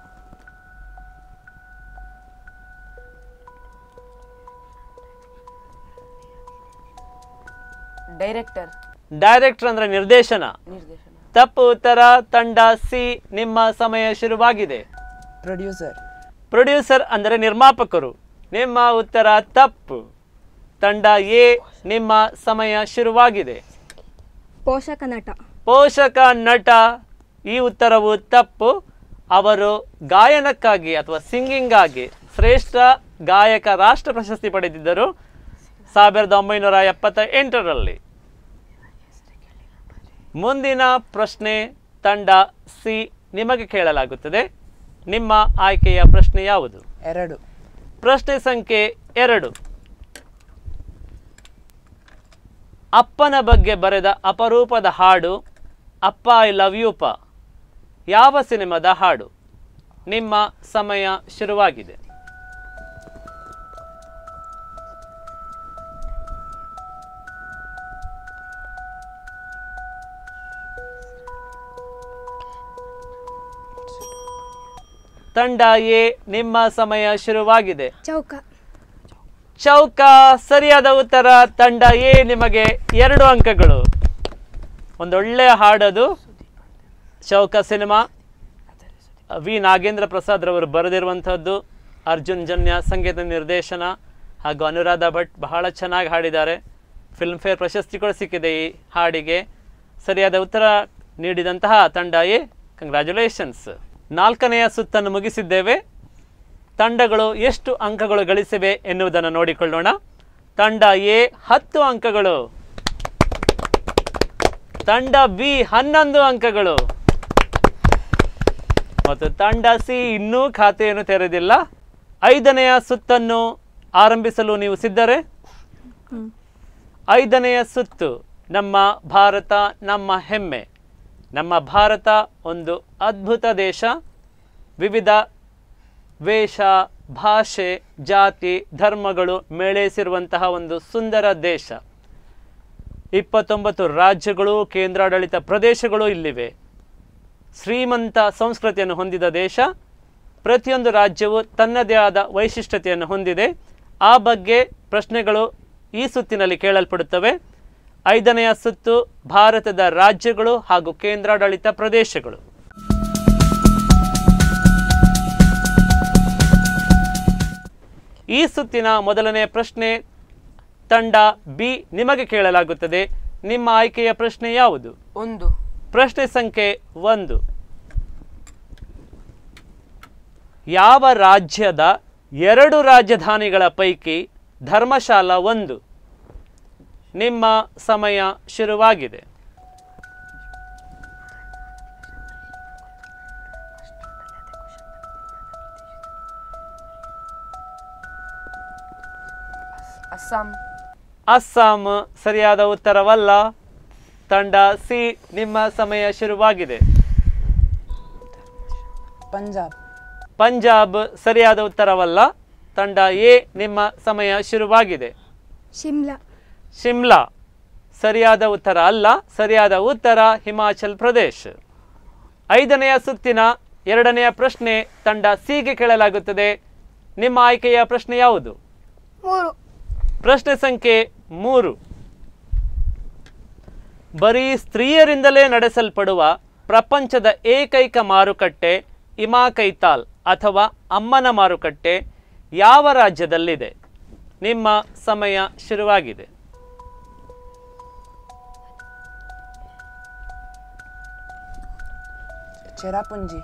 S3: ಡೈರೆಕ್ಟರ್
S1: ಡೈರೆಕ್ಟರ್ ಅಂದ್ರೆ ನಿರ್ದೇಶನ
S3: ನಿರ್ದೇಶನ
S1: ತಪ್ಪು ಉತ್ತರ ತಂಡ ಸಿ ನಿಮ್ಮ ಸಮಯ ಶುರುವಾಗಿದೆ
S4: Producer.
S1: ಪ್ರೊಡ್ಯೂಸರ್ ಅಂದರೆ ನಿರ್ಮಾಪಕರು ನಿಮ್ಮ ಉತ್ತರ ತಪ್ಪು ತಂಡ ಎ ನಿಮ್ಮ ಸಮಯ ಶುರುವಾಗಿದೆ
S2: ಪೋಷಕ ನಟ
S1: ಪೋಷಕ ನಟ ಈ ಉತ್ತರವು ತಪ್ಪು ಅವರು ಗಾಯನಕ್ಕಾಗಿ ಅಥವಾ ಸಿಂಗಿಂಗಾಗಿ ಶ್ರೇಷ್ಠ ಗಾಯಕ ರಾಷ್ಟ್ರ ಪ್ರಶಸ್ತಿ ಪಡೆದಿದ್ದರು ಸಾವಿರದ ಒಂಬೈನೂರ ಎಪ್ಪತ್ತ ಎಂಟರಲ್ಲಿ ಮುಂದಿನ ಪ್ರಶ್ನೆ ತಂಡ ಸಿ ನಿಮಗೆ ಕೇಳಲಾಗುತ್ತದೆ ನಿಮ್ಮ ಆಯ್ಕೆಯ ಪ್ರಶ್ನೆ ಯಾವುದು
S4: ಎರಡು
S1: ಪ್ರಶ್ನೆ ಸಂಖ್ಯೆ ಎರಡು ಅಪ್ಪನ ಬಗ್ಗೆ ಬರೆದ ಅಪರೂಪದ ಹಾಡು ಅಪ್ಪ ಐ ಲವ್ ಯು ಪ ಯಾವ ಸಿನಿಮಾದ ಹಾಡು ನಿಮ್ಮ ಸಮಯ ಶುರುವಾಗಿದೆ ತಂಡ ಎ ನಿಮ್ಮ ಸಮಯ ಶುರುವಾಗಿದೆ
S2: ಚೌಕ
S1: ಚೌಕ ಸರಿಯಾದ ಉತ್ತರ ತಂಡ ಎ ನಿಮಗೆ ಎರಡು ಅಂಕಗಳು ಒಂದೊಳ್ಳೆಯ ಹಾಡದು ಚೌಕ ಸಿನಿಮಾ ವಿ ನಾಗೇಂದ್ರ ಪ್ರಸಾದ್ ರವರು ಬರೆದಿರುವಂಥದ್ದು ಅರ್ಜುನ್ ಜನ್ಯ ಸಂಗೀತ ನಿರ್ದೇಶನ ಹಾಗೂ ಅನುರಾಧ ಭಟ್ ಬಹಳ ಚೆನ್ನಾಗಿ ಹಾಡಿದ್ದಾರೆ ಫಿಲ್ಮ್ ಫೇರ್ ಪ್ರಶಸ್ತಿ ಕೂಡ ಸಿಕ್ಕಿದೆ ಈ ಹಾಡಿಗೆ ಸರಿಯಾದ ಉತ್ತರ ನೀಡಿದಂತಹ ತಂಡ ಎ ಕಂಗ್ರ್ಯಾಚುಲೇಷನ್ಸ್ ನಾಲ್ಕನೆಯ ಸುತ್ತನ್ನು ಮುಗಿಸಿದ್ದೇವೆ ತಂಡಗಳು ಎಷ್ಟು ಅಂಕಗಳು ಗಳಿಸಿವೆ ಎನ್ನುವುದನ್ನು ನೋಡಿಕೊಳ್ಳೋಣ ತಂಡ ಎ ಹತ್ತು ಅಂಕಗಳು ತಂಡ ಬಿ ಹನ್ನೊಂದು ಅಂಕಗಳು ಮತ್ತು ತಂಡ ಸಿ ಇನ್ನೂ ಖಾತೆಯನ್ನು ತೆರೆದಿಲ್ಲ ಐದನೆಯ ಸುತ್ತನ್ನು ಆರಂಭಿಸಲು ನೀವು ಸಿದ್ಧರೇ ಐದನೆಯ ಸುತ್ತು ನಮ್ಮ ಭಾರತ ನಮ್ಮ ಹೆಮ್ಮೆ ನಮ್ಮ ಭಾರತ ಒಂದು ಅದ್ಭುತ ದೇಶ ವಿವಿಧ ವೇಷ ಭಾಷೆ ಜಾತಿ ಧರ್ಮಗಳು ಮೇಳೈಸಿರುವಂತಹ ಒಂದು ಸುಂದರ ದೇಶ ಇಪ್ಪತ್ತೊಂಬತ್ತು ರಾಜ್ಯಗಳು ಕೇಂದ್ರಾಡಳಿತ ಪ್ರದೇಶಗಳು ಇಲ್ಲಿವೆ ಶ್ರೀಮಂತ ಸಂಸ್ಕೃತಿಯನ್ನು ಹೊಂದಿದ ದೇಶ ಪ್ರತಿಯೊಂದು ರಾಜ್ಯವು ತನ್ನದೇ ಆದ ವೈಶಿಷ್ಟ್ಯತೆಯನ್ನು ಹೊಂದಿದೆ ಆ ಬಗ್ಗೆ ಪ್ರಶ್ನೆಗಳು ಈ ಸುತ್ತಿನಲ್ಲಿ ಕೇಳಲ್ಪಡುತ್ತವೆ ಐದನೆಯ ಸುತ್ತು ಭಾರತದ ರಾಜ್ಯಗಳು ಹಾಗೂ ಕೇಂದ್ರಾಡಳಿತ ಪ್ರದೇಶಗಳು ಈ ಸುತ್ತಿನ ಮೊದಲನೆಯ ಪ್ರಶ್ನೆ ತಂಡ ಬಿ ನಿಮಗೆ ಕೇಳಲಾಗುತ್ತದೆ ನಿಮ್ಮ ಆಯ್ಕೆಯ ಪ್ರಶ್ನೆ ಯಾವುದು
S3: ಒಂದು
S1: ಪ್ರಶ್ನೆ ಸಂಖ್ಯೆ ಒಂದು ಯಾವ ರಾಜ್ಯದ ಎರಡು ರಾಜಧಾನಿಗಳ ಪೈಕಿ ಧರ್ಮಶಾಲಾ ಒಂದು ನಿಮ್ಮ ಸಮಯ ಶುರುವಾಗಿದೆ
S3: ಅಸ್ಸಾಂ
S1: ಅಸ್ಸಾಂ ಸರಿಯಾದ ಉತ್ತರವಲ್ಲ ತಂಡ ಸಿ ನಿಮ್ಮ ಸಮಯ ಶುರುವಾಗಿದೆ
S4: ಪಂಜಾಬ್
S1: ಪಂಜಾಬ್ ಸರಿಯಾದ ಉತ್ತರವಲ್ಲ ತಂಡ ಎ ನಿಮ್ಮ ಸಮಯ ಶುರುವಾಗಿದೆ
S2: ಶಿಮ್ಲಾ
S1: ಶಿಮ್ಲಾ ಸರಿಯಾದ ಉತ್ತರ ಅಲ್ಲ ಸರಿಯಾದ ಉತ್ತರ ಹಿಮಾಚಲ್ ಪ್ರದೇಶ್ ಐದನೆಯ ಸುತ್ತಿನ ಎರಡನೆಯ ಪ್ರಶ್ನೆ ತಂಡ ಸಿಗೆ ಕೇಳಲಾಗುತ್ತದೆ ನಿಮ್ಮ ಆಯ್ಕೆಯ ಪ್ರಶ್ನೆ ಯಾವುದು
S2: ಮೂರು
S1: ಪ್ರಶ್ನೆ ಸಂಖ್ಯೆ ಮೂರು ಬರೀ ಸ್ತ್ರೀಯರಿಂದಲೇ ನಡೆಸಲ್ಪಡುವ ಪ್ರಪಂಚದ ಏಕೈಕ ಮಾರುಕಟ್ಟೆ ಇಮಾ ಕೈತಾಲ್ ಅಥವಾ ಅಮ್ಮನ ಮಾರುಕಟ್ಟೆ ಯಾವ ರಾಜ್ಯದಲ್ಲಿದೆ ನಿಮ್ಮ ಸಮಯ ಶುರುವಾಗಿದೆ
S4: ಚೆರಾಪುಂಜಿ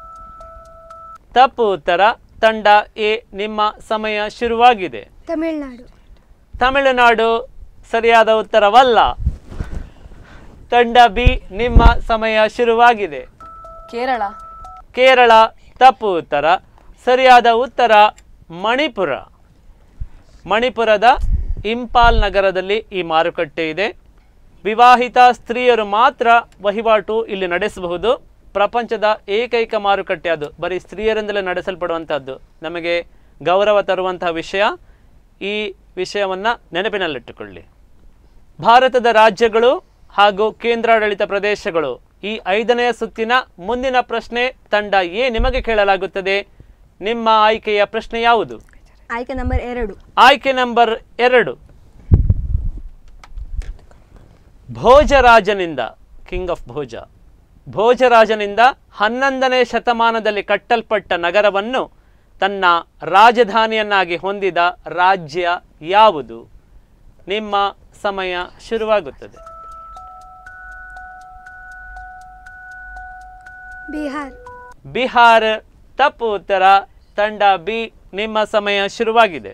S1: ತಪ್ಪು ಉತ್ತರ ತಂಡ ಎ ನಿಮ್ಮ ಸಮಯ ಶುರುವಾಗಿದೆ
S2: ತಮಿಳುನಾಡು
S1: ತಮಿಳುನಾಡು ಸರಿಯಾದ ಉತ್ತರವಲ್ಲ ತಂಡ ಬಿ ನಿಮ್ಮ ಸಮಯ ಶುರುವಾಗಿದೆ
S3: ಕೇರಳ
S1: ಕೇರಳ ತಪ್ಪು ಉತ್ತರ ಸರಿಯಾದ ಉತ್ತರ ಮಣಿಪುರ ಮಣಿಪುರದ ಇಂಪಾಲ್ ನಗರದಲ್ಲಿ ಈ ಮಾರುಕಟ್ಟೆ ಇದೆ ವಿವಾಹಿತ ಸ್ತ್ರೀಯರು ಮಾತ್ರ ವಹಿವಾಟು ಇಲ್ಲಿ ನಡೆಸಬಹುದು ಪ್ರಪಂಚದ ಏಕೈಕ ಮಾರುಕಟ್ಟೆ ಅದು ಬರೀ ಸ್ತ್ರೀಯರಿಂದಲೇ ನಡೆಸಲ್ಪಡುವಂಥದ್ದು ನಮಗೆ ಗೌರವ ತರುವಂತಹ ವಿಷಯ ಈ ವಿಷಯವನ್ನು ನೆನಪಿನಲ್ಲಿಟ್ಟುಕೊಳ್ಳಿ ಭಾರತದ ರಾಜ್ಯಗಳು ಹಾಗೂ ಕೇಂದ್ರಾಡಳಿತ ಪ್ರದೇಶಗಳು ಈ ಐದನೆಯ ಸುತ್ತಿನ ಮುಂದಿನ ಪ್ರಶ್ನೆ ತಂಡ ಎ ನಿಮಗೆ ಕೇಳಲಾಗುತ್ತದೆ ನಿಮ್ಮ ಆಯ್ಕೆಯ ಪ್ರಶ್ನೆ ಯಾವುದು
S2: ಆಯ್ಕೆ ನಂಬರ್ ಎರಡು
S1: ಆಯ್ಕೆ ನಂಬರ್ ಎರಡು ಭೋಜರಾಜನಿಂದ ಕಿಂಗ್ ಆಫ್ ಭೋಜ ಭೋಜರಾಜನಿಂದ ಹನ್ನೊಂದನೇ ಶತಮಾನದಲ್ಲಿ ಕಟ್ಟಲ್ಪಟ್ಟ ನಗರವನ್ನು ತನ್ನ ರಾಜಧಾನಿಯನ್ನಾಗಿ ಹೊಂದಿದ ರಾಜ್ಯ ಯಾವುದು ನಿಮ್ಮ ಸಮಯ ಶುರುವಾಗುತ್ತದೆ
S2: ಬಿಹಾರ್
S1: ಬಿಹಾರ್ ತಪ್ಪು ಉತ್ತರ ತಂಡ ಬಿ ನಿಮ್ಮ ಸಮಯ ಶುರುವಾಗಿದೆ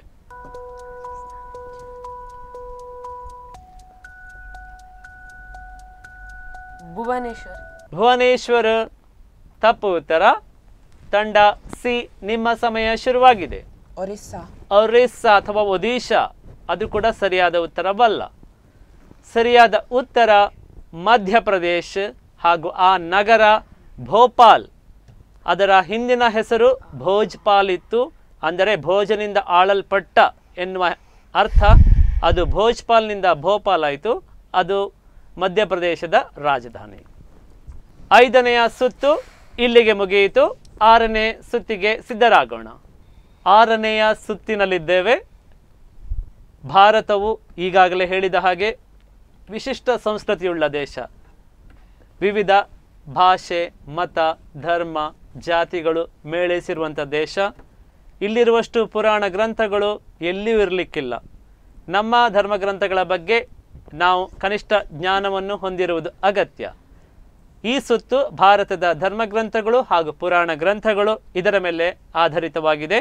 S3: ಭುವನೇಶ್ವರ್
S1: ಭುವನೇಶ್ವರ್ ತಪ್ಪು ಉತ್ತರ ತಂಡ ಸಿ ನಿಮ್ಮ ಸಮಯ ಶುರುವಾಗಿದೆ
S4: ಒರಿಸ್ಸಾ
S1: ಒರಿಸ್ಸಾ ಅಥವಾ ಒಡಿಶಾ ಅದು ಕೂಡ ಸರಿಯಾದ ಉತ್ತರವಲ್ಲ ಸರಿಯಾದ ಉತ್ತರ ಮಧ್ಯಪ್ರದೇಶ್ ಹಾಗೂ ಆ ನಗರ ಭೋಪಾಲ್ ಅದರ ಹಿಂದಿನ ಹೆಸರು ಭೋಜ್ಪಾಲ್ ಇತ್ತು ಅಂದರೆ ಭೋಜನಿಂದ ಆಳಲ್ಪಟ್ಟ ಎನ್ನುವ ಅರ್ಥ ಅದು ಭೋಜ್ಪಾಲ್ನಿಂದ ಭೋಪಾಲ್ ಆಯಿತು ಅದು ಮಧ್ಯಪ್ರದೇಶದ ರಾಜಧಾನಿ ಐದನೆಯ ಸುತ್ತು ಇಲ್ಲಿಗೆ ಮುಗಿಯಿತು ಆರನೇ ಸುತ್ತಿಗೆ ಸಿದ್ಧರಾಗೋಣ ಆರನೆಯ ಸುತ್ತಿನಲ್ಲಿದ್ದೇವೆ ಭಾರತವು ಈಗಾಗಲೇ ಹೇಳಿದ ಹಾಗೆ ವಿಶಿಷ್ಟ ಸಂಸ್ಕೃತಿಯುಳ್ಳ ದೇಶ ವಿವಿಧ ಭಾಷೆ ಮತ ಧರ್ಮ ಜಾತಿಗಳು ಮೇಳೈಸಿರುವಂಥ ದೇಶ ಇಲ್ಲಿರುವಷ್ಟು ಪುರಾಣ ಗ್ರಂಥಗಳು ಎಲ್ಲಿಯೂ ಇರಲಿಕ್ಕಿಲ್ಲ ನಮ್ಮ ಧರ್ಮ ಗ್ರಂಥಗಳ ಬಗ್ಗೆ ನಾವು ಕನಿಷ್ಠ ಜ್ಞಾನವನ್ನು ಹೊಂದಿರುವುದು ಅಗತ್ಯ ಈ ಸುತ್ತು ಭಾರತದ ಧರ್ಮಗ್ರಂಥಗಳು ಹಾಗೂ ಪುರಾಣ ಗ್ರಂಥಗಳು ಇದರ ಮೇಲೆ ಆಧಾರಿತವಾಗಿದೆ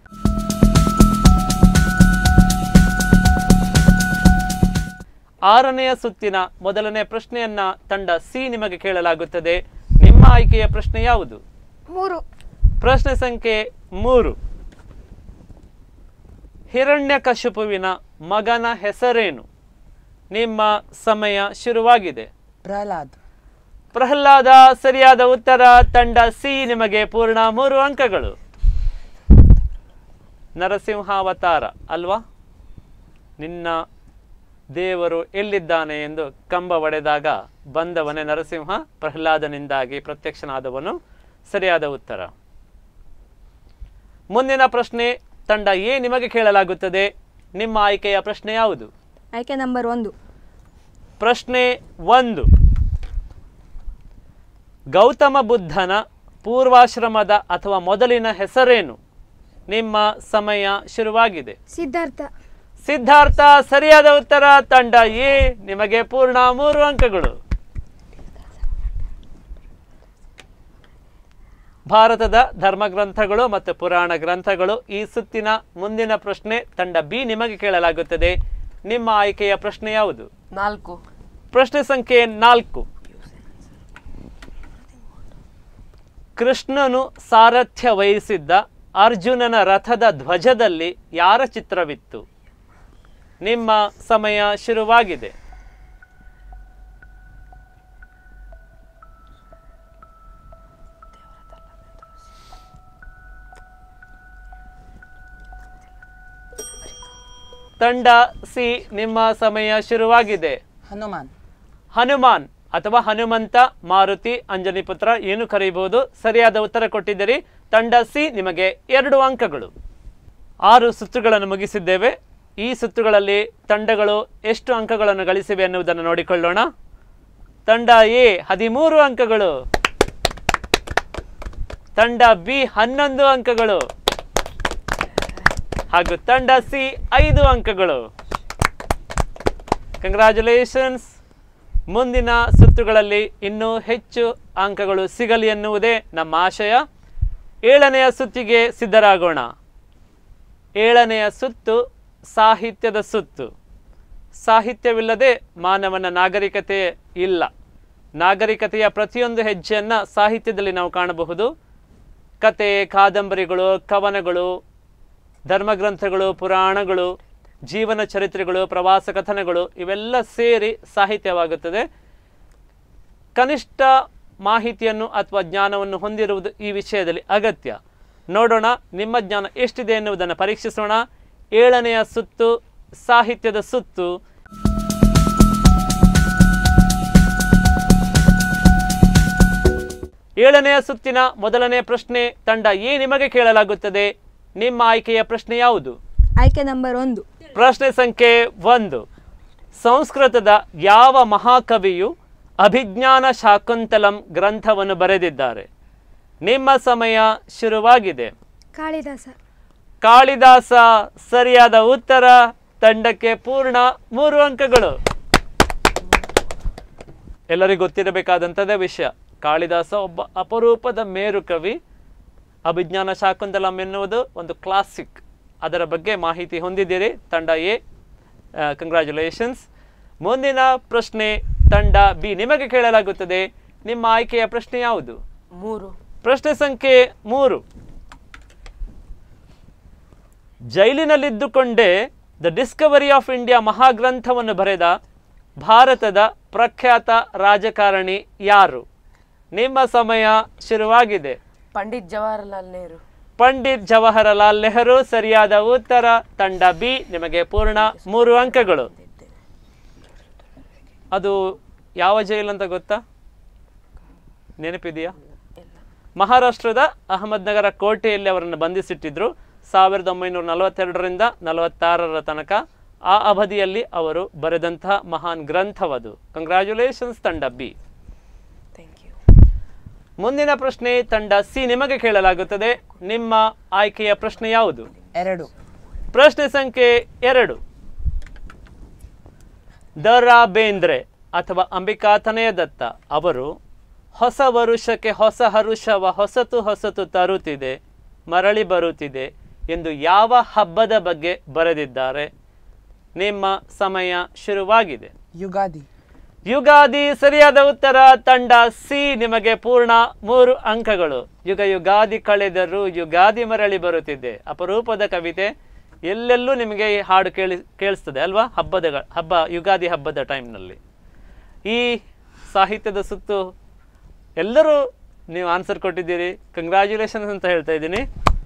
S1: ಆರನೆಯ ಸುತ್ತಿನ ಮೊದಲನೇ ಪ್ರಶ್ನೆಯನ್ನ ತಂಡ ಸಿ ನಿಮಗೆ ಕೇಳಲಾಗುತ್ತದೆ ನಿಮ್ಮ ಆಯ್ಕೆಯ ಪ್ರಶ್ನೆ ಯಾವುದು
S2: ಮೂರು
S1: ಪ್ರಶ್ನೆ ಸಂಖ್ಯೆ ಮೂರು ಹಿರಣ್ಯಕಶಿಪುವಿನ ಮಗನ ಹೆಸರೇನು ನಿಮ್ಮ ಸಮಯ ಶುರುವಾಗಿದೆ
S4: ಪ್ರಹ್ಲಾದ್
S1: ಪ್ರಹ್ಲಾದ ಸರಿಯಾದ ಉತ್ತರ ತಂಡ ಸಿ ನಿಮಗೆ ಪೂರ್ಣ ಮೂರು ಅಂಕಗಳು ನರಸಿಂಹಾವತಾರ ಅಲ್ವಾ ನಿನ್ನ ದೇವರು ಎಲ್ಲಿದ್ದಾನೆ ಎಂದು ಕಂಬ ಒಡೆದಾಗ ಬಂದವನೇ ನರಸಿಂಹ ಪ್ರಹ್ಲಾದನಿಂದಾಗಿ ಪ್ರತ್ಯಕ್ಷನಾದವನು ಸರಿಯಾದ ಉತ್ತರ ಮುಂದಿನ ಪ್ರಶ್ನೆ ತಂಡ ಎ ನಿಮಗೆ ಕೇಳಲಾಗುತ್ತದೆ ನಿಮ್ಮ ಆಯ್ಕೆಯ ಪ್ರಶ್ನೆ ಯಾವುದು
S2: ಆಯ್ಕೆ ನಂಬರ್ ಒಂದು
S1: ಪ್ರಶ್ನೆ ಒಂದು ಗೌತಮ ಬುದ್ಧನ ಪೂರ್ವಾಶ್ರಮದ ಅಥವಾ ಮೊದಲಿನ ಹೆಸರೇನು ನಿಮ್ಮ ಸಮಯ ಶುರುವಾಗಿದೆ
S2: ಸಿದ್ಧಾರ್ಥ
S1: ಸಿದ್ಧಾರ್ಥ ಸರಿಯಾದ ಉತ್ತರ ತಂಡ ಎ ನಿಮಗೆ ಪೂರ್ಣ ಮೂರು ಅಂಕಗಳು ಭಾರತದ ಧರ್ಮಗ್ರಂಥಗಳು ಮತ್ತು ಪುರಾಣ ಗ್ರಂಥಗಳು ಈ ಸುತ್ತಿನ ಮುಂದಿನ ಪ್ರಶ್ನೆ ತಂಡ ಬಿ ನಿಮಗೆ ಕೇಳಲಾಗುತ್ತದೆ ನಿಮ್ಮ ಆಯ್ಕೆಯ ಪ್ರಶ್ನೆ ಯಾವುದು
S3: ನಾಲ್ಕು
S1: ಪ್ರಶ್ನೆ ಸಂಖ್ಯೆ ನಾಲ್ಕು ಕೃಷ್ಣನು ಸಾರಥ್ಯ ವಹಿಸಿದ್ದ ಅರ್ಜುನನ ರಥದ ಧ್ವಜದಲ್ಲಿ ಯಾರ ಚಿತ್ರವಿತ್ತು ನಿಮ್ಮ ಸಮಯ ಶುರುವಾಗಿದೆ ತಂಡ ಸಿ ನಿಮ್ಮ ಸಮಯ ಶುರುವಾಗಿದೆ
S4: ಹನುಮಾನ್
S1: ಹನುಮಾನ್ ಅಥವಾ ಹನುಮಂತ ಮಾರುತಿ ಅಂಜನಿ ಪುತ್ರ ಏನು ಕರೆಯಬಹುದು ಸರಿಯಾದ ಉತ್ತರ ಕೊಟ್ಟಿದ್ದೀರಿ ತಂಡ ಸಿ ನಿಮಗೆ ಎರಡು ಅಂಕಗಳು ಆರು ಸುತ್ತುಗಳನ್ನು ಮುಗಿಸಿದ್ದೇವೆ ಈ ಸುತ್ತುಗಳಲ್ಲಿ ತಂಡಗಳು ಎಷ್ಟು ಅಂಕಗಳನ್ನು ಗಳಿಸಿವೆ ಎನ್ನುವುದನ್ನು ನೋಡಿಕೊಳ್ಳೋಣ ತಂಡ ಎ ಹದಿಮೂರು ಅಂಕಗಳು ತಂಡ ಬಿ ಹನ್ನೊಂದು ಅಂಕಗಳು ಹಾಗೂ ತಂಡ ಸಿ ಐದು ಅಂಕಗಳು ಕಂಗ್ರ್ಯಾಚುಲೇಷನ್ಸ್ ಮುಂದಿನ ಸುತ್ತುಗಳಲ್ಲಿ ಇನ್ನೂ ಹೆಚ್ಚು ಅಂಕಗಳು ಸಿಗಲಿ ಎನ್ನುವುದೇ ನಮ್ಮ ಆಶಯ ಏಳನೆಯ ಸುತ್ತಿಗೆ ಸಿದ್ಧರಾಗೋಣ ಏಳನೆಯ ಸುತ್ತು ಸಾಹಿತ್ಯದ ಸುತ್ತು ಸಾಹಿತ್ಯವಿಲ್ಲದೆ ಮಾನವನ ನಾಗರಿಕತೆ ಇಲ್ಲ ನಾಗರಿಕತೆಯ ಪ್ರತಿಯೊಂದು ಹೆಜ್ಜೆಯನ್ನು ಸಾಹಿತ್ಯದಲ್ಲಿ ನಾವು ಕಾಣಬಹುದು ಕತೆ ಕಾದಂಬರಿಗಳು ಕವನಗಳು ಧರ್ಮಗ್ರಂಥಗಳು ಪುರಾಣಗಳು ಜೀವನ ಚರಿತ್ರೆಗಳು ಪ್ರವಾಸ ಕಥನಗಳು ಇವೆಲ್ಲ ಸೇರಿ ಸಾಹಿತ್ಯವಾಗುತ್ತದೆ ಕನಿಷ್ಠ ಮಾಹಿತಿಯನ್ನು ಅಥವಾ ಜ್ಞಾನವನ್ನು ಹೊಂದಿರುವುದು ಈ ವಿಷಯದಲ್ಲಿ ಅಗತ್ಯ ನೋಡೋಣ ನಿಮ್ಮ ಜ್ಞಾನ ಎಷ್ಟಿದೆ ಎನ್ನುವುದನ್ನು ಪರೀಕ್ಷಿಸೋಣ ಏಳನೆಯ ಸುತ್ತು ಸಾಹಿತ್ಯದ ಸುತ್ತು ಏಳನೆಯ ಸುತ್ತಿನ ಮೊದಲನೇ ಪ್ರಶ್ನೆ ತಂಡ ಎ ನಿಮಗೆ ಕೇಳಲಾಗುತ್ತದೆ ನಿಮ್ಮ ಆಯ್ಕೆಯ ಪ್ರಶ್ನೆ ಯಾವುದು
S2: ಆಯ್ಕೆ ನಂಬರ್ ಒಂದು
S1: ಪ್ರಶ್ನೆ ಸಂಖ್ಯೆ ಒಂದು ಸಂಸ್ಕೃತದ ಯಾವ ಮಹಾಕವಿಯು ಅಭಿಜ್ಞಾನ ಶಾಕುಂತಲಂ ಗ್ರಂಥವನ್ನು ಬರೆದಿದ್ದಾರೆ ನಿಮ್ಮ ಸಮಯ ಶುರುವಾಗಿದೆ
S2: ಕಾಳಿದಾಸ
S1: ಕಾಳಿದಾಸ ಸರಿಯಾದ ಉತ್ತರ ತಂಡಕ್ಕೆ ಪೂರ್ಣ ಮೂರು ಅಂಕಗಳು ಎಲ್ಲರಿಗೂ ಗೊತ್ತಿರಬೇಕಾದಂಥದ್ದೇ ವಿಷಯ ಕಾಳಿದಾಸ ಒಬ್ಬ ಅಪರೂಪದ ಮೇರು ಕವಿ ಅಭಿಜ್ಞಾನ ಶಾಕುಂತಲಂ ಎನ್ನುವುದು ಒಂದು ಕ್ಲಾಸಿಕ್ ಅದರ ಬಗ್ಗೆ ಮಾಹಿತಿ ಹೊಂದಿದ್ದೀರಿ ತಂಡ ಎ ಕಂಗ್ರ್ಯಾಚುಲೇಷನ್ಸ್ ಮುಂದಿನ ಪ್ರಶ್ನೆ ತಂಡ ಬಿ ನಿಮಗೆ ಕೇಳಲಾಗುತ್ತದೆ ನಿಮ್ಮ ಆಯ್ಕೆಯ ಪ್ರಶ್ನೆ ಯಾವುದು
S3: ಮೂರು
S1: ಪ್ರಶ್ನೆ ಸಂಖ್ಯೆ ಮೂರು ಜೈಲಿನಲ್ಲಿದ್ದುಕೊಂಡೇ ದ ಡಿಸ್ಕವರಿ ಆಫ್ ಇಂಡಿಯಾ ಮಹಾಗ್ರಂಥವನ್ನು ಬರೆದ ಭಾರತದ ಪ್ರಖ್ಯಾತ ರಾಜಕಾರಣಿ ಯಾರು ನಿಮ್ಮ ಸಮಯ ಶುರುವಾಗಿದೆ
S3: ಪಂಡಿತ್ ಜವಾಹರ್ಲಾಲ್ ನೆಹರು
S1: ಪಂಡಿತ್ ಜವಾಹರಲಾಲ್ ನೆಹರು ಸರಿಯಾದ ಉತ್ತರ ತಂಡ ಬಿ ನಿಮಗೆ ಪೂರ್ಣ ಮೂರು ಅಂಕಗಳು ಅದು ಯಾವ ಜೈಲು ಅಂತ ಗೊತ್ತಾ ನೆನಪಿದೆಯಾ ಮಹಾರಾಷ್ಟ್ರದ ಅಹಮದ್ನಗರ ಕೋಟೆಯಲ್ಲಿ ಅವರನ್ನು ಬಂಧಿಸಿಟ್ಟಿದ್ರು ಸಾವಿರದ ಒಂಬೈನೂರ ನಲವತ್ತೆರಡರಿಂದ ನಲವತ್ತಾರರ ತನಕ ಆ ಅವಧಿಯಲ್ಲಿ ಅವರು ಬರೆದಂತಹ ಮಹಾನ್ ಗ್ರಂಥವದು ಕಂಗ್ರ್ಯಾಚುಲೇಷನ್ಸ್ ತಂಡ ಬಿ
S3: ಥ್ಯಾಂಕ್ ಯು
S1: ಮುಂದಿನ ಪ್ರಶ್ನೆ ತಂಡ ಸಿ ನಿಮಗೆ ಕೇಳಲಾಗುತ್ತದೆ ನಿಮ್ಮ ಆಯ್ಕೆಯ ಪ್ರಶ್ನೆ ಯಾವುದು
S4: ಎರಡು
S1: ಪ್ರಶ್ನೆ ಸಂಖ್ಯೆ ಎರಡು ದ ರಾ ಬೇಂದ್ರೆ ಅಥವಾ ಅಂಬಿಕಾ ತನಯದತ್ತ ಅವರು ಹೊಸ ವರುಷಕ್ಕೆ ಹೊಸ ಹರುಷವ ಹೊಸತು ಹೊಸತು ತರುತ್ತಿದೆ ಮರಳಿ ಬರುತ್ತಿದೆ ಎಂದು ಯಾವ ಹಬ್ಬದ ಬಗ್ಗೆ ಬರೆದಿದ್ದಾರೆ ನಿಮ್ಮ ಸಮಯ ಶುರುವಾಗಿದೆ
S4: ಯುಗಾದಿ
S1: ಯುಗಾದಿ ಸರಿಯಾದ ಉತ್ತರ ತಂಡ ಸಿ ನಿಮಗೆ ಪೂರ್ಣ ಮೂರು ಅಂಕಗಳು ಯುಗ ಯುಗಾದಿ ಕಳೆದರೂ ಯುಗಾದಿ ಮರಳಿ ಬರುತ್ತಿದ್ದೆ ಅಪರೂಪದ ಕವಿತೆ ಎಲ್ಲೆಲ್ಲೂ ನಿಮಗೆ ಈ ಹಾಡು ಕೇಳಿ ಕೇಳಿಸ್ತದೆ ಅಲ್ವಾ ಹಬ್ಬದ ಹಬ್ಬ ಯುಗಾದಿ ಹಬ್ಬದ ಟೈಮ್ನಲ್ಲಿ ಈ ಸಾಹಿತ್ಯದ ಸುತ್ತು ಎಲ್ಲರೂ ನೀವು ಆನ್ಸರ್ ಕೊಟ್ಟಿದ್ದೀರಿ ಕಂಗ್ರ್ಯಾಚುಲೇಷನ್ಸ್ ಅಂತ ಹೇಳ್ತಾ ಇದ್ದೀನಿ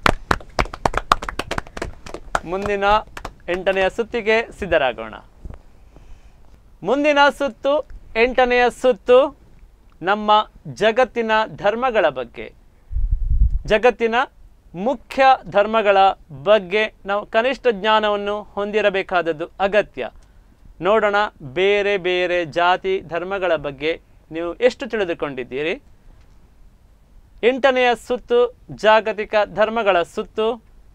S1: ಮುಂದಿನ ಎಂಟನೆಯ ಸುತ್ತಿಗೆ ಸಿದ್ಧರಾಗೋಣ ಮುಂದಿನ ಸುತ್ತು ಎಂಟನೆಯ ಸುತ್ತು ನಮ್ಮ ಜಗತ್ತಿನ ಧರ್ಮಗಳ ಬಗ್ಗೆ ಜಗತ್ತಿನ ಮುಖ್ಯ ಧರ್ಮಗಳ ಬಗ್ಗೆ ನಾವು ಕನಿಷ್ಠ ಜ್ಞಾನವನ್ನು ಹೊಂದಿರಬೇಕಾದದ್ದು ಅಗತ್ಯ ನೋಡೋಣ ಬೇರೆ ಬೇರೆ ಜಾತಿ ಧರ್ಮಗಳ ಬಗ್ಗೆ ನೀವು ಎಷ್ಟು ತಿಳಿದುಕೊಂಡಿದ್ದೀರಿ ಎಂಟನೆಯ ಸುತ್ತು ಜಾಗತಿಕ ಧರ್ಮಗಳ ಸುತ್ತು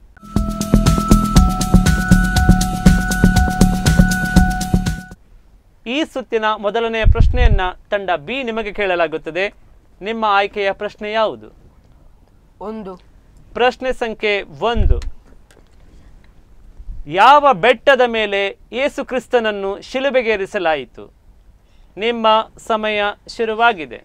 S1: ಈ ಸುತ್ತಿನ ಮೊದಲನೆಯ ಪ್ರಶ್ನೆಯನ್ನ ತಂಡ ಬಿ ನಿಮಗೆ ಕೇಳಲಾಗುತ್ತದೆ ನಿಮ್ಮ ಆಯ್ಕೆಯ ಪ್ರಶ್ನೆ ಯಾವುದು
S3: ಒಂದು
S1: ಪ್ರಶ್ನೆ ಸಂಖ್ಯೆ ಒಂದು ಯಾವ ಬೆಟ್ಟದ ಮೇಲೆ ಯೇಸು ಕ್ರಿಸ್ತನನ್ನು ಶಿಲುಬೆಗೇರಿಸಲಾಯಿತು ನಿಮ್ಮ ಸಮಯ ಶುರುವಾಗಿದೆ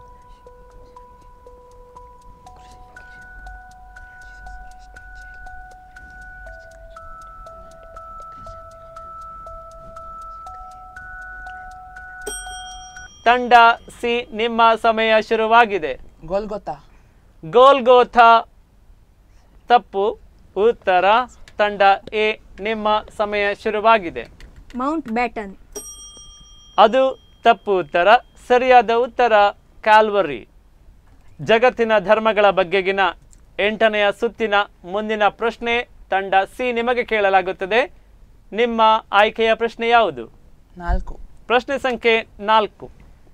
S1: ತಂಡ ಸಿ ನಿಮ್ಮ ಸಮಯ ಶುರುವಾಗಿದೆ
S4: ಗೋಲ್ಗೊತಾ
S1: ಗೋಲ್ಗೋಥ ತಪ್ಪು ಉತ್ತರ ತಂಡ ಎ ನಿಮ್ಮ ಸಮಯ ಶುರುವಾಗಿದೆ
S2: ಮೌಂಟ್ ಬ್ಯಾಟನ್
S1: ಅದು ತಪ್ಪು ಉತ್ತರ ಸರಿಯಾದ ಉತ್ತರ ಕ್ಯಾಲ್ವರಿ ಜಗತ್ತಿನ ಧರ್ಮಗಳ ಬಗೆಗಿನ ಎಂಟನೆಯ ಸುತ್ತಿನ ಮುಂದಿನ ಪ್ರಶ್ನೆ ತಂಡ ಸಿ ನಿಮಗೆ ಕೇಳಲಾಗುತ್ತದೆ ನಿಮ್ಮ ಆಯ್ಕೆಯ ಪ್ರಶ್ನೆ ಯಾವುದು
S4: ನಾಲ್ಕು
S1: ಪ್ರಶ್ನೆ ಸಂಖ್ಯೆ ನಾಲ್ಕು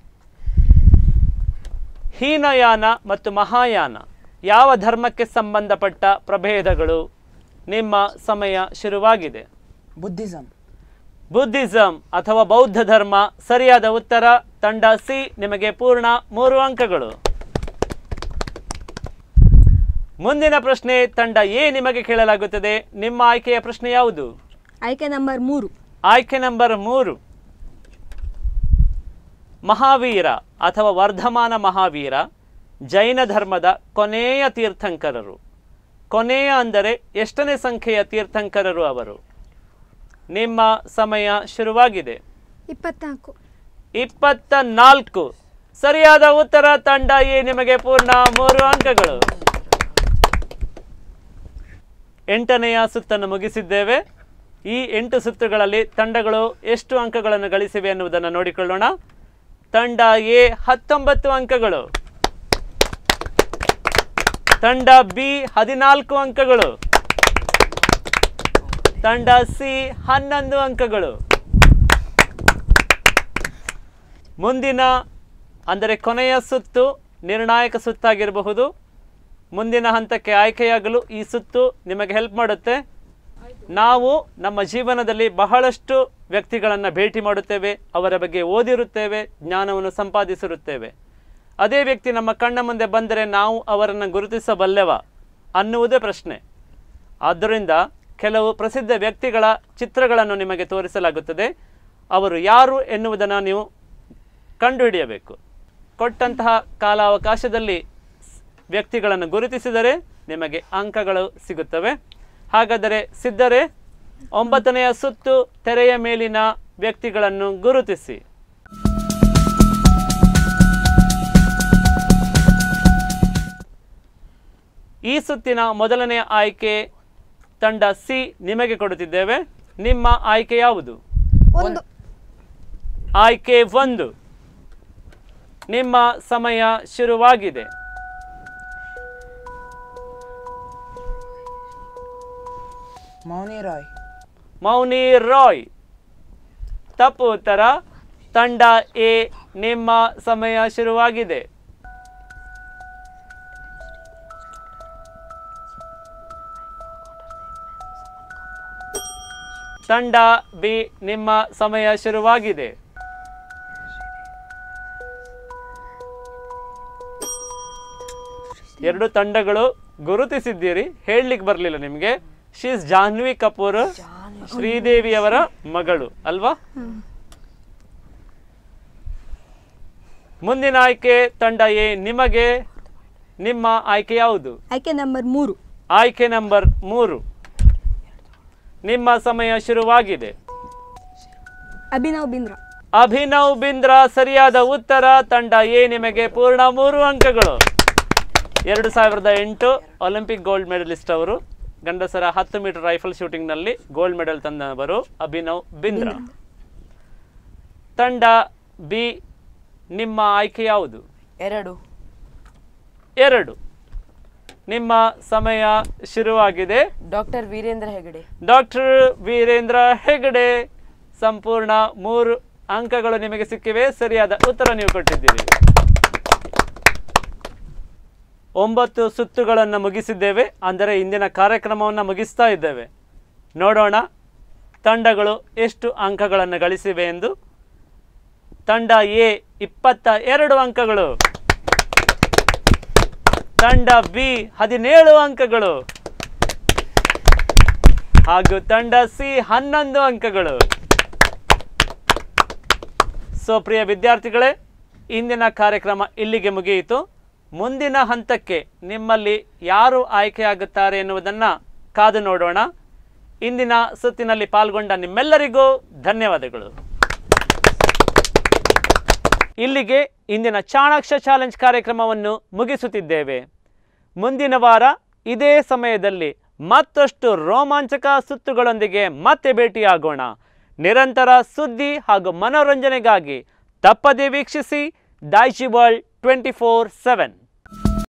S1: ಹೀನಯಾನ ಮತ್ತು ಮಹಾಯಾನ ಯಾವ ಧರ್ಮಕ್ಕೆ ಸಂಬಂಧಪಟ್ಟ ಪ್ರಭೇದಗಳು ನಿಮ್ಮ ಸಮಯ ಶುರುವಾಗಿದೆ
S4: ಬುದ್ಧಿಸಮ್
S1: ಬುದ್ಧಿಸಂ ಅಥವಾ ಬೌದ್ಧ ಧರ್ಮ ಸರಿಯಾದ ಉತ್ತರ ತಂಡ ಸಿ ನಿಮಗೆ ಪೂರ್ಣ ಮೂರು ಅಂಕಗಳು ಮುಂದಿನ ಪ್ರಶ್ನೆ ತಂಡ ಎ ನಿಮಗೆ ಕೇಳಲಾಗುತ್ತದೆ ನಿಮ್ಮ ಆಯ್ಕೆಯ ಪ್ರಶ್ನೆ ಯಾವುದು
S2: ಆಯ್ಕೆ ನಂಬರ್ ಮೂರು
S1: ಆಯ್ಕೆ ನಂಬರ್ ಮೂರು ಮಹಾವೀರ ಅಥವಾ ವರ್ಧಮಾನ ಮಹಾವೀರ ಜೈನ ಧರ್ಮದ ಕೊನೆಯ ತೀರ್ಥಂಕರರು ಕೊನೆಯ ಅಂದರೆ ಎಷ್ಟನೇ ಸಂಖ್ಯೆಯ ತೀರ್ಥಂಕರರು ಅವರು ನಿಮ್ಮ ಸಮಯ ಶುರುವಾಗಿದೆ
S2: ಇಪ್ಪತ್ನಾಲ್ಕು
S1: ಇಪ್ಪತ್ತ ನಾಲ್ಕು ಸರಿಯಾದ ಉತ್ತರ ತಂಡ ಎ ನಿಮಗೆ ಪೂರ್ಣ ಮೂರು ಅಂಕಗಳು ಎಂಟನೆಯ ಸುತ್ತನ್ನು ಮುಗಿಸಿದ್ದೇವೆ ಈ ಎಂಟು ಸುತ್ತುಗಳಲ್ಲಿ ತಂಡಗಳು ಎಷ್ಟು ಅಂಕಗಳನ್ನು ಗಳಿಸಿವೆ ಎನ್ನುವುದನ್ನು ನೋಡಿಕೊಳ್ಳೋಣ ತಂಡ ಎ ಹತ್ತೊಂಬತ್ತು ಅಂಕಗಳು ತಂಡ ಬಿ ಹದಿನಾಲ್ಕು ಅಂಕಗಳು ತಂಡ ಸಿ ಹನ್ನೊಂದು ಅಂಕಗಳು ಮುಂದಿನ ಅಂದರೆ ಕೊನೆಯ ಸುತ್ತು ನಿರ್ಣಾಯಕ ಸುತ್ತಾಗಿರಬಹುದು ಮುಂದಿನ ಹಂತಕ್ಕೆ ಆಯ್ಕೆಯಾಗಲು ಈ ಸುತ್ತು ನಿಮಗೆ ಹೆಲ್ಪ್ ಮಾಡುತ್ತೆ ನಾವು ನಮ್ಮ ಜೀವನದಲ್ಲಿ ಬಹಳಷ್ಟು ವ್ಯಕ್ತಿಗಳನ್ನು ಭೇಟಿ ಮಾಡುತ್ತೇವೆ ಅವರ ಬಗ್ಗೆ ಓದಿರುತ್ತೇವೆ ಜ್ಞಾನವನ್ನು ಸಂಪಾದಿಸಿರುತ್ತೇವೆ ಅದೇ ವ್ಯಕ್ತಿ ನಮ್ಮ ಕಣ್ಣ ಮುಂದೆ ಬಂದರೆ ನಾವು ಅವರನ್ನು ಗುರುತಿಸಬಲ್ಲೆವ ಅನ್ನುವುದೇ ಪ್ರಶ್ನೆ ಆದ್ದರಿಂದ ಕೆಲವು ಪ್ರಸಿದ್ಧ ವ್ಯಕ್ತಿಗಳ ಚಿತ್ರಗಳನ್ನು ನಿಮಗೆ ತೋರಿಸಲಾಗುತ್ತದೆ ಅವರು ಯಾರು ಎನ್ನುವುದನ್ನು ನೀವು ಕಂಡುಹಿಡಿಯಬೇಕು ಕೊಟ್ಟಂತಹ ಕಾಲಾವಕಾಶದಲ್ಲಿ ಸ್- ವ್ಯಕ್ತಿಗಳನ್ನು ಗುರುತಿಸಿದರೆ ನಿಮಗೆ ಅಂಕಗಳು ಸಿಗುತ್ತವೆ ಹಾಗಾದರೆ ಸಿದ್ಧರೇ ಒಂಬತ್ತನೆಯ ಸುತ್ತು ತೆರೆಯ ಮೇಲಿನ ವ್ಯಕ್ತಿಗಳನ್ನು ಗುರುತಿಸಿ ಈ ಸುತ್ತಿನ ಮೊದಲನೆಯ ಆಯ್ಕೆ ತಂಡ ಸಿ ನಿಮಗೆ ಕೊಡುತ್ತಿದ್ದೇವೆ ನಿಮ್ಮ ಆಯ್ಕೆ ಯಾವುದು
S2: ಒಂದು
S1: ಆಯ್ಕೆ ಒಂದು ನಿಮ್ಮ ಸಮಯ ಶುರುವಾಗಿದೆ
S4: ಮೌನಿ ರಾಯ್
S1: ಮೌನಿ ರಾಯ್ ತಪ್ಪು ಉತ್ತರ ತಂಡ ಎ ನಿಮ್ಮ ಸಮಯ ಶುರುವಾಗಿದೆ ತಂಡ ಬಿ ನಿಮ್ಮ ಸಮಯ ಶುರುವಾಗಿದೆ ಎರಡು ತಂಡಗಳು ಗುರುತಿಸಿದ್ದೀರಿ ಹೇಳಲಿಕ್ಕೆ ಬರಲಿಲ್ಲ ನಿಮಗೆ ಶೀಸ್ ಜಾಹ್ನವಿ ಕಪೂರ್ ಶ್ರೀದೇವಿಯವರ ಮಗಳು ಅಲ್ವಾ ಮುಂದಿನ ಆಯ್ಕೆ ತಂಡ ಎ ನಿಮಗೆ ನಿಮ್ಮ ಆಯ್ಕೆ ಯಾವುದು
S2: ಆಯ್ಕೆ ನಂಬರ್ ಮೂರು
S1: ಆಯ್ಕೆ ನಂಬರ್ ಮೂರು ನಿಮ್ಮ ಸಮಯ ಶುರುವಾಗಿದೆ
S2: ಅಭಿನವ್ ಬಿಂದ್ರ
S1: ಅಭಿನವ್ ಬಿಂದ್ರ ಸರಿಯಾದ ಉತ್ತರ ತಂಡ ಎ ನಿಮಗೆ ಪೂರ್ಣ ಮೂರು ಅಂಕಗಳು ಎರಡು ಸಾವಿರದ ಎಂಟು ಒಲಿಂಪಿಕ್ ಗೋಲ್ಡ್ ಮೆಡಲಿಸ್ಟ್ ಅವರು ಗಂಡಸರ ಹತ್ತು ಮೀಟರ್ ರೈಫಲ್ ಶೂಟಿಂಗ್ನಲ್ಲಿ ಗೋಲ್ಡ್ ಮೆಡಲ್ ತಂದವರು ಅಭಿನವ್ ಬಿಂದ್ರ ತಂಡ ಬಿ ನಿಮ್ಮ ಆಯ್ಕೆ ಯಾವುದು
S3: ಎರಡು
S1: ಎರಡು ನಿಮ್ಮ ಸಮಯ ಶುರುವಾಗಿದೆ
S3: ಡಾಕ್ಟರ್ ವೀರೇಂದ್ರ ಹೆಗಡೆ
S1: ಡಾಕ್ಟರ್ ವೀರೇಂದ್ರ ಹೆಗಡೆ ಸಂಪೂರ್ಣ ಮೂರು ಅಂಕಗಳು ನಿಮಗೆ ಸಿಕ್ಕಿವೆ ಸರಿಯಾದ ಉತ್ತರ ನೀವು ಕೊಟ್ಟಿದ್ದೀರಿ ಒಂಬತ್ತು ಸುತ್ತುಗಳನ್ನು ಮುಗಿಸಿದ್ದೇವೆ ಅಂದರೆ ಇಂದಿನ ಕಾರ್ಯಕ್ರಮವನ್ನು ಮುಗಿಸ್ತಾ ಇದ್ದೇವೆ ನೋಡೋಣ ತಂಡಗಳು ಎಷ್ಟು ಅಂಕಗಳನ್ನು ಗಳಿಸಿವೆ ಎಂದು ತಂಡ ಎ ಇಪ್ಪತ್ತ ಎರಡು ಅಂಕಗಳು ತಂಡ ಬಿ ಹದಿನೇಳು ಅಂಕಗಳು ಹಾಗೂ ತಂಡ ಸಿ ಹನ್ನೊಂದು ಅಂಕಗಳು ಸೊ ಪ್ರಿಯ ವಿದ್ಯಾರ್ಥಿಗಳೇ ಇಂದಿನ ಕಾರ್ಯಕ್ರಮ ಇಲ್ಲಿಗೆ ಮುಗಿಯಿತು ಮುಂದಿನ ಹಂತಕ್ಕೆ ನಿಮ್ಮಲ್ಲಿ ಯಾರು ಆಯ್ಕೆಯಾಗುತ್ತಾರೆ ಎನ್ನುವುದನ್ನು ಕಾದು ನೋಡೋಣ ಇಂದಿನ ಸುತ್ತಿನಲ್ಲಿ ಪಾಲ್ಗೊಂಡ ನಿಮ್ಮೆಲ್ಲರಿಗೂ ಧನ್ಯವಾದಗಳು ಇಲ್ಲಿಗೆ ಇಂದಿನ ಚಾಣಾಕ್ಷ ಚಾಲೆಂಜ್ ಕಾರ್ಯಕ್ರಮವನ್ನು ಮುಗಿಸುತ್ತಿದ್ದೇವೆ ಮುಂದಿನ ವಾರ ಇದೇ ಸಮಯದಲ್ಲಿ ಮತ್ತಷ್ಟು ರೋಮಾಂಚಕ ಸುತ್ತುಗಳೊಂದಿಗೆ ಮತ್ತೆ ಭೇಟಿಯಾಗೋಣ ನಿರಂತರ ಸುದ್ದಿ ಹಾಗೂ ಮನೋರಂಜನೆಗಾಗಿ ತಪ್ಪದೇ ವೀಕ್ಷಿಸಿ ಡೈಶಿ ವರ್ಲ್ಡ್ ಟ್ವೆಂಟಿ ಫೋರ್ ಸೆವೆನ್